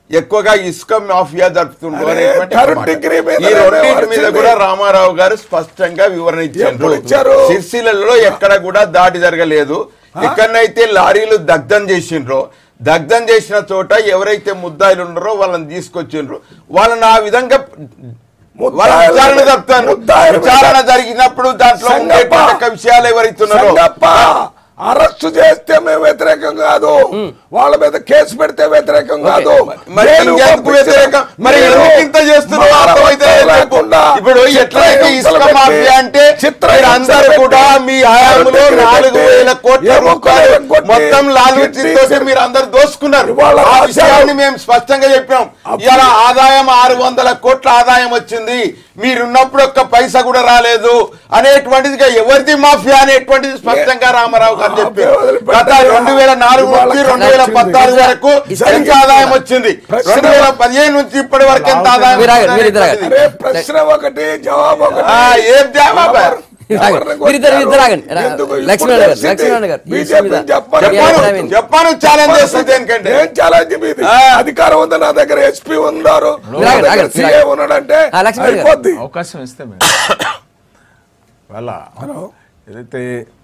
ఎక్కువగా ఇసుక మాఫియా జరుపుతుండ్రు అరే, అనేటువంటి థర్డ్ మాట. డిగ్రీ మీద ఈ రెండింటి వచ్చింది. మీద కూడా రామారావు గారు స్పష్టంగా వివరణ ఎప్పుడు ఇచ్చారు? ఇచ్చారు సిరిసిల్లలో ఎక్కడ కూడా దాడి జరగలేదు ఎక్కడైతే లారీలు దగ్ధం చేసిండ్రో దగ్ధం చేసిన చోట ఎవరైతే ముద్దాయిలు ఉన్నారో వాళ్ళని తీసుకొచ్చిండ్రు వాళ్ళని ఆ విధంగా వాళ్ళ ముద్దాయిలు- విచారణ జరుపుతారు ముద్దాయిలు మీద- విచారణ జరిగినప్పుడు దాంట్లో సంగప్ప. ఉండేటువంటి ఒక విషయాలు ఎవరైతున్నారో సంగప్ప అరెస్ట్ చేస్తే మేము వ్యతిరేకం కాదు వాళ్ళ మీద కేసు పెడితే వ్యతిరేకం కాదు మరి జైలు ఇంకెందుకు పంపించడం. వ్యతిరేకం? మరి మీరు ఎందుకు ఇంత చేస్తున్నారు? మానవత్వం అర్థమైతే చెప్పు. లేకుండా ఇప్పుడు ఎట్లయితే చిత్రహింసలు ఇసుక పెట్టి, మాఫియా అంటే చిత్రహింసలు మీరందరూ పెట్టి, కూడా మీ హయాంలో టికెట్లు నాలుగు పెట్టి, వేల కోట్ల ఎముకలు రూపాయలు ఎగ్గొట్టి, మొత్తం లాలు కిడ్నీ తోటి మీరు అందరు దోసుకున్నారు ఇవాళ ఆ రాశారు. విషయాన్ని మేము స్పష్టంగా చెప్పాం అప్పుడు- ఇవాళ ఆదాయం ఆరు వందల కోట్ల ఆదాయం వచ్చింది మీరున్నప్పుడు ఒక్క పైసా కూడా రాలేదు అనేటువంటిది ఎవరిది మాఫియా అనేటువంటిది స్పష్టంగా రామారావు గారు చెప్పారు గత రెండు వేల నాలుగు నుంచి రెండు వేల పద్నాలుగు వరకు ఎంత ఆదాయం వచ్చింది రెండు వేల పదిహేను నుంచి ఇప్పటి వరకు ఎంత ఆదాయం మీరు ఆగండి, మీరు ఇద్దరు ఆగండి. అరే ప్రశ్న ఒకటి జవాబు ఒకటి ఆ, ఏం జవాబు? ఎవరిని మీరు ఇద్దరు కొట్టారు? ఇద్దరు ఆగండి ఎందుకు ఇప్పుడు లక్ష్మణ్ గారు తెలిసింది? లక్ష్మణ్ గారు ఈ విషయం బీజేపీ మీద చెప్పాలి. మీ చెప్పాను అభిప్రాయం ఏంటి? చెప్పాను ఛాలెంజ్ చేస్తుంది ఎందుకంటే ఏం ఛాలెంజ్ మీది ఆ. అధికారం ఉంది నా దగ్గర ఎస్పీ ఉన్నారు మీరు ఆగండి, ఆగండి, మీరు సీఏ ఆగండి. ఉన్నాడంటే ఆ, లక్ష్మణ్ గారు. అయిపోద్ది అవకాశం ఇస్తే మేము వాళ్ళ ఏదైతే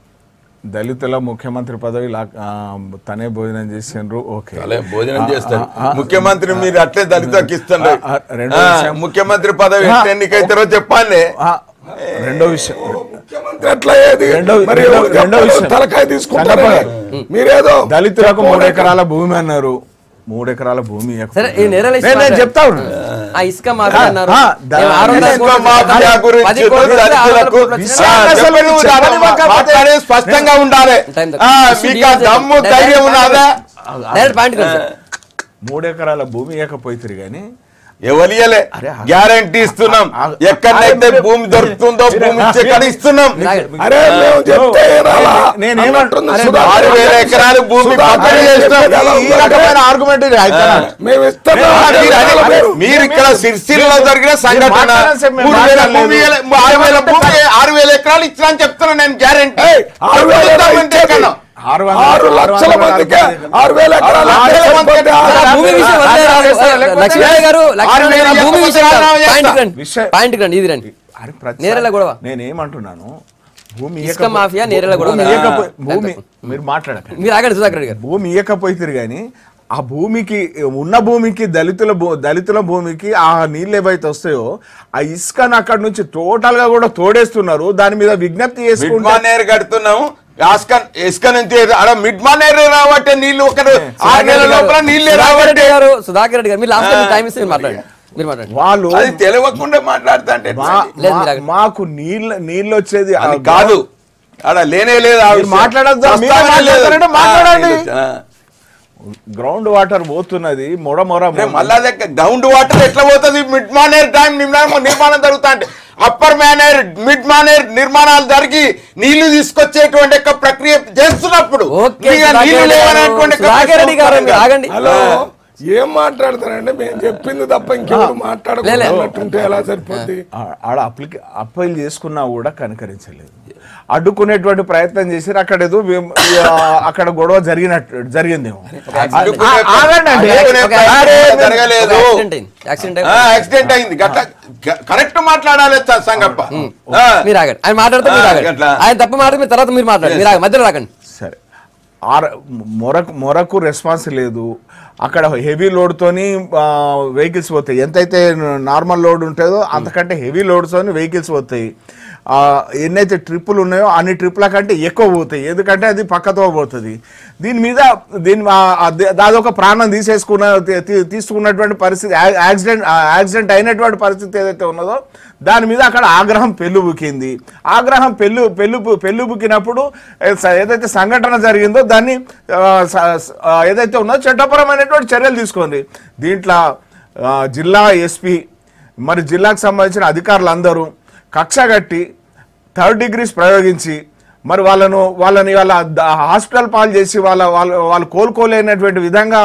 దళితుల ముఖ్యమంత్రి పదవి లా- ఆ, తనే భోజనం చేసిండ్రు ఓకే అలా భోజనం ఆ, చేస్తారు ఆ, ఆ, ముఖ్యమంత్రి మీరు అట్లే దళితకి ఇస్తుండ్రు ఆ, ఆ, రెండో ఆ, విషయం. ముఖ్యమంత్రి పదవి ఆ. ఎట్లా ఎన్నికైతారో చెప్పండి ఆ, రెండో విషయం ముఖ్యమంత్రి ఎట్లా ఏది రెండో- మరి రెండో- ఎవరు రెండో చెప్పారు? విషయం. తలకాయ తీసుకుంటారు సంగప్ప మీరేదో దళితులకు మూడు ఎకరాల భూమి అన్నారు మూడు ఎకరాల భూమి ఇవ్వకపోతే- సరే ఈ నేరాలు నేను- నేను ఇష్టం చెప్తా ఉన్నాను. ఆ ఇసుక మాఫియా ఆ, అన్నారు ఆ, దా- ఏం ఆరు వందల ఇసుక కోట్లు మాఫియా వచ్చినా? గురించి పది కోట్లు వచ్చినా, ఆరు వందల దళితులకు కోట్లు వచ్చినా? ఆ, అసలు చెప్పండి, నువ్వు చెప్పండి, చెప్పని మాట్లాడేది స్పష్టంగా ఉండాలి టైం ఆ, తక్కువ. మీకు ఆ దమ్ము ధైర్యం ఉన్నదా డైరెక్ట్ పాయింట్ సార్ మూడు ఎకరాల భూమి ఇవ్వకపోయితే కానీ ఎవరియలే గ్యారంటీ ఇస్తున్నాం ఆ- ఆ- ఎక్కడైతే ఆ- భూమి దొరుకుతుందో భూమి ఇచ్చి ఎక్కడ ఇస్తున్నాం అరే మేము చెప్తే వినాలా? నేను అన్నట్టుంది ఏమంటున్నా? సుధాకర్ ఆరు వేల గారు. ఎకరాలు భూమి సుధాకర్ పక్కన గారు చేసినాం. చెప్పేది ఎలా ఈ ఉందంటే, రకమైన ఆర్గ్యుమెంట్ మేము ఇస్తున్నాం ఆ, ఆరు మీరు వేల అదే- ఎకరాలు. మీరు ఇక్కడ సిరిసిల్లలో జరిగిన సంఘటన మాట్లాడాల్సిన మేము మూడు వేల మాట్లాడలేదు. భూమి ఆరు వేల భూమి ఆరు వేల ఎకరాలు ఇచ్చినా అని చెప్తున్నా నేను గ్యారంటీ ఏయ్, ఆరు వేల ఎకరాలు ఇచ్చేది. ఆరు వందల- ఆరు లక్షల ఆరు వందల మందికి మందికి. ఆరు వేల ఎకరాలు ఆరు అంటే వేల మందికి సరిపోతే ఆరు ఆ భూమి విషయం ఆ, వదిలేరా? ఆ, ఆ, లేకపోతే లక్ష్మీనారాయణ గారు లక్ష్మీనారాయణ గారు, ఆరు వేల భూమి విషయం కాదు. ఎకరాలు పాయింట్కి రండి. విషయం- పాయింట్కి రండి ఇది రండి అరే ప్రతిసారి నేరేళ్ళ గొడవ. నేనేమంటున్నాను భూమి ఇసుక ఇయ్యకపో- మాఫియా, నేరేళ్ళ గొడవ. భూమి ఇయ్యకపో- ఆ. భూమి మీరు మాట్లాడకండి మీరు ఆగండి సుధాకర్ రెడ్డి గారు భూమి ఇవ్వకపోయితే కానీ ఆ భూమికి ఉన్న భూమికి దళితుల భూ దళితుల భూమికి ఆ నీళ్ళు ఏవైతే వస్తాయో ఆ ఇసుకను అక్కడ నుంచి టోటల్ గా కూడా తోడేస్తున్నారు దాని మీద విజ్ఞప్తి మిడ్ చేసుకుంటే మానేర్ కడుతున్నాం ఆస్క ఇసుక నుంచి అక్కడ మిడ్ మానేర్ రావట్టే నీళ్లు ఒక ఆరు నెలల లోపల నీళ్ళే సుధాకర్ రావట్టే రెడ్డి గారు సుధాకర్ రెడ్డి గారు మీరు లాస్ట్ టైం ఇస్తే మీరు మాట్లాడండి మీరు మాట్లాడండి వాళ్ళు అది తెలియకుండా మాట్లాడుతా అంటే మా- లేదు, మా- మీరు ఆగండి. మాకు నీళ్ళ నీళ్ళు వచ్చేది ఆ అది కాదు ఆడ లేనే లేదు ఆ మీరు విషయం. మాట్లాడొద్దా? మీరే ప్రస్తావనే లేదు. మాట్లాడతారంటే మాట్లాడండి. ఆ, గ్రౌండ్ వాటర్ పోతున్నది మొడ మొర రే, మళ్ళా దగ్గర గ్రౌండ్ వాటర్ ఎట్లా పోతుంది మిడ్ మానేర్ టైం నిర్మాణం నిర్మాణం జరుగుతా అంటే అప్పర్ మానేర్ మిడ్ మానేర్ నిర్మాణాలు జరిగి నీళ్లు తీసుకొచ్చేటువంటి యొక్క ప్రక్రియ చేస్తున్నప్పుడు ఓకే మీకు ఆ సుధాకర్ నీళ్లు రెడ్డి గారు, లేవనేటువంటి యొక్క సుధాకర్ రెడ్డి గారు మీరు ఆగండి హలో ఏం మాట్లాడతారండి మేము చెప్పింది తప్ప ఇంకెవరు మాట్లాడకుంటే ఎలా సరిపోద్ది ఆ- ఆడ అప్లికే అప్పీల్ చేసుకున్నా కూడా కనుకరించలేదు అడ్డుకునేటువంటి ప్రయత్నం చేసి అక్కడ ఏదో వేం- ఆ, అక్కడ గొడవ జరిగినట్టు జరిగిందేమో అడ్డుకునే ఆ- ఆగండి అండి. అడ్డుకునే ఒక ప్రక్రియ యాక్సిడెంట్ జరగలేదు యాక్సిడెంట్ అయింది యాక్సిడెంట్ ఆ, యాక్సిడెంట్ అయింది గట్ల కరెక్ట్ మాట్లాడాలి చ- సంగప్ప ఆ. మీరు ఆగండి ఆయన మాట్లాడితే మీరు ఆ, ఆగండి గట్లా. ఆయన తప్ప మాట్లాడితే మీరు తర్వాత మీరు మాట్లాడండి మీరు ఆగండి మధ్యలో రాకండి సరే ఆర మొరకు మొరకు రెస్పాన్స్ లేదు అక్కడ హెవీ లోడ్తోని వెహికల్స్ పోతాయి ఎంతైతే నార్మల్ లోడ్ ఉంటుందో అంతకంటే హెవీ లోడ్తోని వెహికల్స్ పోతాయి ఆ, ఎన్నైతే ట్రిప్పులు ఉన్నాయో అన్ని ట్రిప్పుల కంటే ఎక్కువ పోతాయి ఎందుకంటే అది పక్కతో పోతుంది దీని మీద దీని ఆ- అది- అదొక ప్రాణం తీసేసుకున్న తీ- తీ- తీసుకున్నటువంటి పరిస్థితి యా- యాక్సిడెంట్ ఆ యాక్సిడెంట్ అయినటువంటి పరిస్థితి ఏదైతే ఉన్నదో దాని మీద అక్కడ ఆగ్రహం పెళ్ళుబుకింది ఆగ్రహం పెళ్ళు పెళ్ళు పెళ్ళుబుకినప్పుడు ఏ స- ఏదైతే సంఘటన జరిగిందో దాన్ని ఆ, స- స- ఆ, ఏదైతే ఉన్నదో చట్టపరమైనటువంటి చర్యలు తీసుకోండి దీంట్లో ఆ, జిల్లా ఎస్పీ మరి జిల్లాకు సంబంధించిన అధికారులందరూ కక్ష కట్టి థర్డ్ డిగ్రీస్ ప్రయోగించి మరి వాళ్ళను వాళ్ళని వాళ్ళ ద- హాస్పిటల్ పాలు చేసి వాళ్ళ వాళ్ళ వాళ్ళు కోలుకోలేనటువంటి విధంగా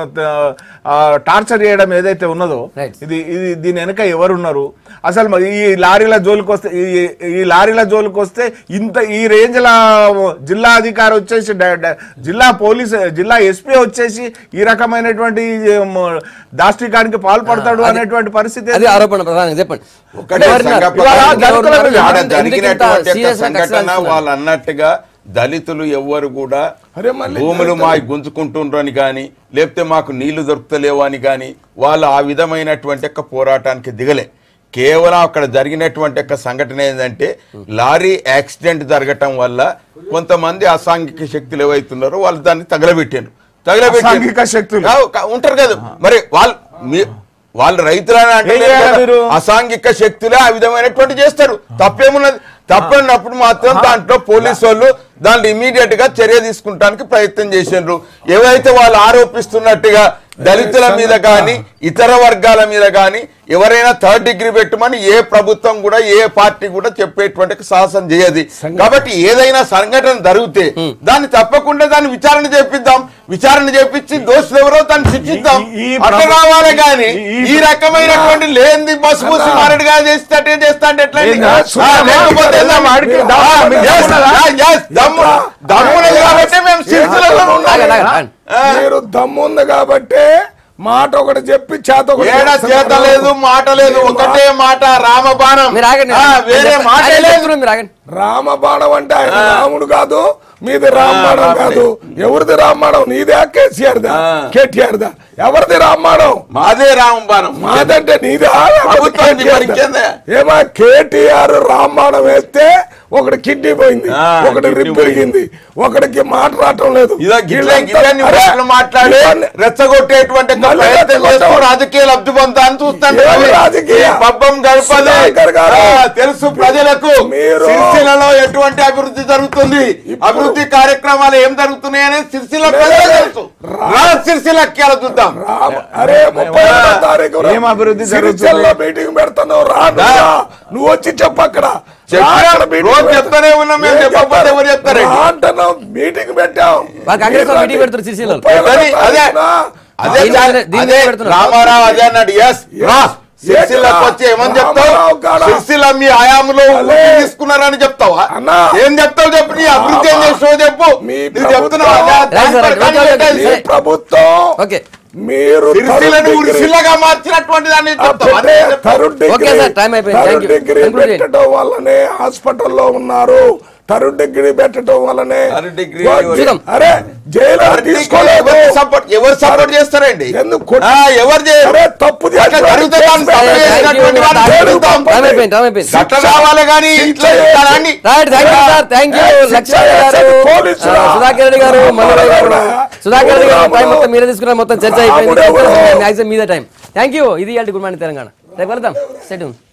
ఆ, టార్చర్ చేయడం ఏదైతే ఉన్నదో Right. ఇది ఇది దీని వెనక ఎవరున్నారు అసలు మరి ఈ లారీల జోలికి వస్తే ఈ ఈ లారీల జోలికి వస్తే ఇంత ఈ రేంజ్ల జిల్లా అధికారి వచ్చేసి డ- డ- జిల్లా పోలీస్ జిల్లా ఎస్పీ వచ్చేసి ఈ రకమైనటువంటి ఏం, దాష్టికానికి పాల్పడతాడు అనేటువంటి పరిస్థితి అది ఆరోపణ ప్రధానంగా చెప్పండి ఒకటే ఎవరున్నారు? సంగప- ఇవాళ ఎవరున్నారు? దళితుల మీద ఆడ ఎందుకు ఇంత జరిగినటువంటి యొక్క serious గా సంఘటన కక్షలాడుతున్నారు? వాళ్ళు అన్నట్టుగా దళితులు ఎవ్వరు కూడా అరే మళ్ళీ భూములు మా గుంజుకుంటుండ్రు అని కానీ లేకపోతే మాకు నీళ్లు దొరుకుతలేవు అని కానీ వాళ్ళు ఆ విధమైనటువంటి యొక్క పోరాటానికి దిగలే కేవలం అక్కడ జరిగినటువంటి యొక్క సంఘటన ఏంటంటే లారీ యాక్సిడెంట్ జరగటం వల్ల కొంతమంది అసాంఘిక శక్తులు ఏవైతున్నారో వాళ్ళు దాన్ని తగలబెట్టారు అసాంఘిక శక్తులు. ఆ, క- ఉంటారు కదా మరి వాళ్ళు మీ- వాళ్ళు రైతులని అంటే ఏం చేయాలి మీరు? అసాంఘిక శక్తులే ఆ విధమైనటువంటి చేస్తారు తప్పేమున్నది తప్పన్నప్పుడు మాత్రం దాంట్లో పోలీసు వాళ్ళు దాంట్లో ఇమీడియట్ గా చర్య తీసుకుంటానికి ప్రయత్నం చేసిండ్రు ఏవైతే వాళ్ళు ఆరోపిస్తున్నట్టుగా దళితుల మీద కానీ ఇతర వర్గాల మీద కానీ ఎవరైనా థర్డ్ డిగ్రీ పెట్టమని ఏ ప్రభుత్వం కూడా ఏ పార్టీ కూడా చెప్పేటువంటి సాహసం చేయదు కాబట్టి ఏదైనా సంఘటన జరిగితే దాన్ని తప్పకుండా దాన్ని విచారణ చేపిద్దాం విచారణ చేపించి దోషులు ఎవరో దాన్ని శిక్షిద్దాం ఈ- ఈ అట్లా ప్రభు- రావాలి కానీ ఈ- ఈ రకమైనటువంటి లేనిది బస్సు బస్సు మారడుగా చేస్తే చేస్తా అంటే ఎట్లా అండి? ఏందా? ఆ, లేకపోతే ఏందా? వాడికి దమ్ము- ఆ, మీకు yes, దమ్మున్నదా? ఆ, yes, దమ్ము దమ్మున్నది కాబట్టి మేము సిరిసిల్లలో ఉండాలి ఆగండి, ఆగండి. మీరు దమ్ముంది కాబట్టి మాట ఒకటి చెప్పి చేత ఒకటి ఏడ చేస్తున్నారు. చేత లేదు మాట లేదు ఒకటే మాట రామబాణం మీరు ఆగండి ఆ, వేరే ఆయన మాట లేదు చెప్తున్నారు, మీరు ఆగండి రామబాణం అంటే ఆయన రాముడు కాదు మీది రామబాణం కాదు ఎవరిది రామబాణం నీదే కేసీఆర్ దా ఆ. కేటీఆర్ దా ఎవరిది రామబాణం మాదే రామబాణం మాదంటే నీదే ప్రభుత్వానికి మరి ఇంకేందే? ఏమా కేటీఆర్ రామబాణం వేస్తే ఒకటి కిడ్నీ పోయింది ఆ, ఒకటి కిడ్నీ రిప్ పెరిగింది ఒకడికి మాట్లాడటం లేదు ఇదో గిట్లే వీళ్ళంతా- గిట్లని అరే, మాటలు మాట్లాడి ఇవన్నీ- రెచ్చగొట్టేటువంటి ఒక మళ్ళీ ప్రయత్నం చేస్తూ రెచ్చగొట్టవు. రాజకీయ లబ్ధి పొందాలని చూస్తాను ఏం రవి. రాజకీయ? ఈ పబ్బం గడపదు సుధాకర్ గారు, ఆ, తెలుసు ప్రజలకు మీరు- సిరిసిల్లలో ఎటువంటి అభివృద్ధి జరుగుతుంది ఇప్పుడు- అభివృద్ధి కార్యక్రమాలు ఏం జరుగుతున్నాయి అనేది సిరిసిల్ల ప్రజలకు తెలుసు రా సిరిసిల్లకి అలా చూద్దాం రామ అరే ముప్పై ఒకటో తారీఖు రా. ఏం అభివృద్ధి సిరిసిల్ల మీటింగ్ పెడతాను రా నువ్వు రా. నువ్వు వచ్చి చెప్పు అక్కడ చెప్పినా రా అక్కడ మీటింగ్ రోజు పెడతా. చెప్తానే ఉన్నాం మేము, ఏం చెప్పకపోతే చెప్తారు? ఎవరు చెప్తారండి? రా అంటున్నాం మీటింగ్ పెట్టాం వాళ్ళు కాంగ్రెస్ వాళ్ళు మీరు మీటింగ్ పెడతారు సిరిసిల్లలో. ముప్పై ఒకటో అదే అదే తారీఖున అదే దీని మీద- దీని మీద అదే పెడుతున్నారు. రామారావు అదే అన్నాడు ఎస్ రా సిరిసిల్లకు వచ్చి ఏమని చెప్తావు రామారావు కాడా? సిరిసిల్ల మీ హయాంలో అలే. ఊపిరి తీసుకున్నారని చెప్తావా అన్నా. ఏం చెప్తావు చెప్పు నీ అభివృద్ధి ఏం చేస్తావో చెప్పు మీ నువ్వు చెప్తున్నావా ప్రభుత్వం- రైట్ సార్, దాని రైట్ పక్కన రైట్ పెట్టేసి మీ ప్రభుత్వం ఓకే మీరు సిరిసిల్లను థర్డ్ డిగ్రీ- ఉరిసిల్లగా మార్చినటువంటి దాన్ని ఆ చెప్తావా పెట్టే నేను చెప్తా. Third degree- okay sir, time అయిపోయింది. Third thank you. Degree conclude చేయండి. పెట్టడం వల్లనే హాస్పిటల్లో ఉన్నారు థర్డ్ డిగ్రీ పెట్టడం వల్లనే థర్డ్ డిగ్రీ చూద్దాం. అరే జైలు థర్డ్ డిగ్రీ తీసుకోలేదు ఎవరు సపోర్ట్ ఎవరు సపోర్ట్ చేస్తారండి ఎందుకు కొట్- ఆ, ఎవరు చేయరు అరే తప్పు అట్లా చేసిన జరిగితే దాన్ని కేసు తప్పు పెట్టండి. చేసినటువంటి Thank you. వాడిని Thank you. చేరుద్దాం. టైం అయిపోయింది టైం అయిపోయింది అట్లా రావాలి కానీ ఇట్లా ఇట్లా అండి right thank you sir thank you ఏ, లక్ష్మణ్ శిక్ష గారు వేసేది పోలీసులా? ఆ, సుధాకర్ రెడ్డి గారు మల్లు గారు రాముడా? సుధాకర్ రెడ్డి గారు రాముడు. టైం మొత్తం మీరే తీసుకున్నారు మొత్తం చర్చ అయిపోయింది రాముడు ఎవరు? మ్యాక్సిమం మీదే టైం థ్యాంక్ యూ ఇది ఇవాళ గుడ్ మార్నింగ్ తెలంగాణ రేపు వెళ్దాం సెట్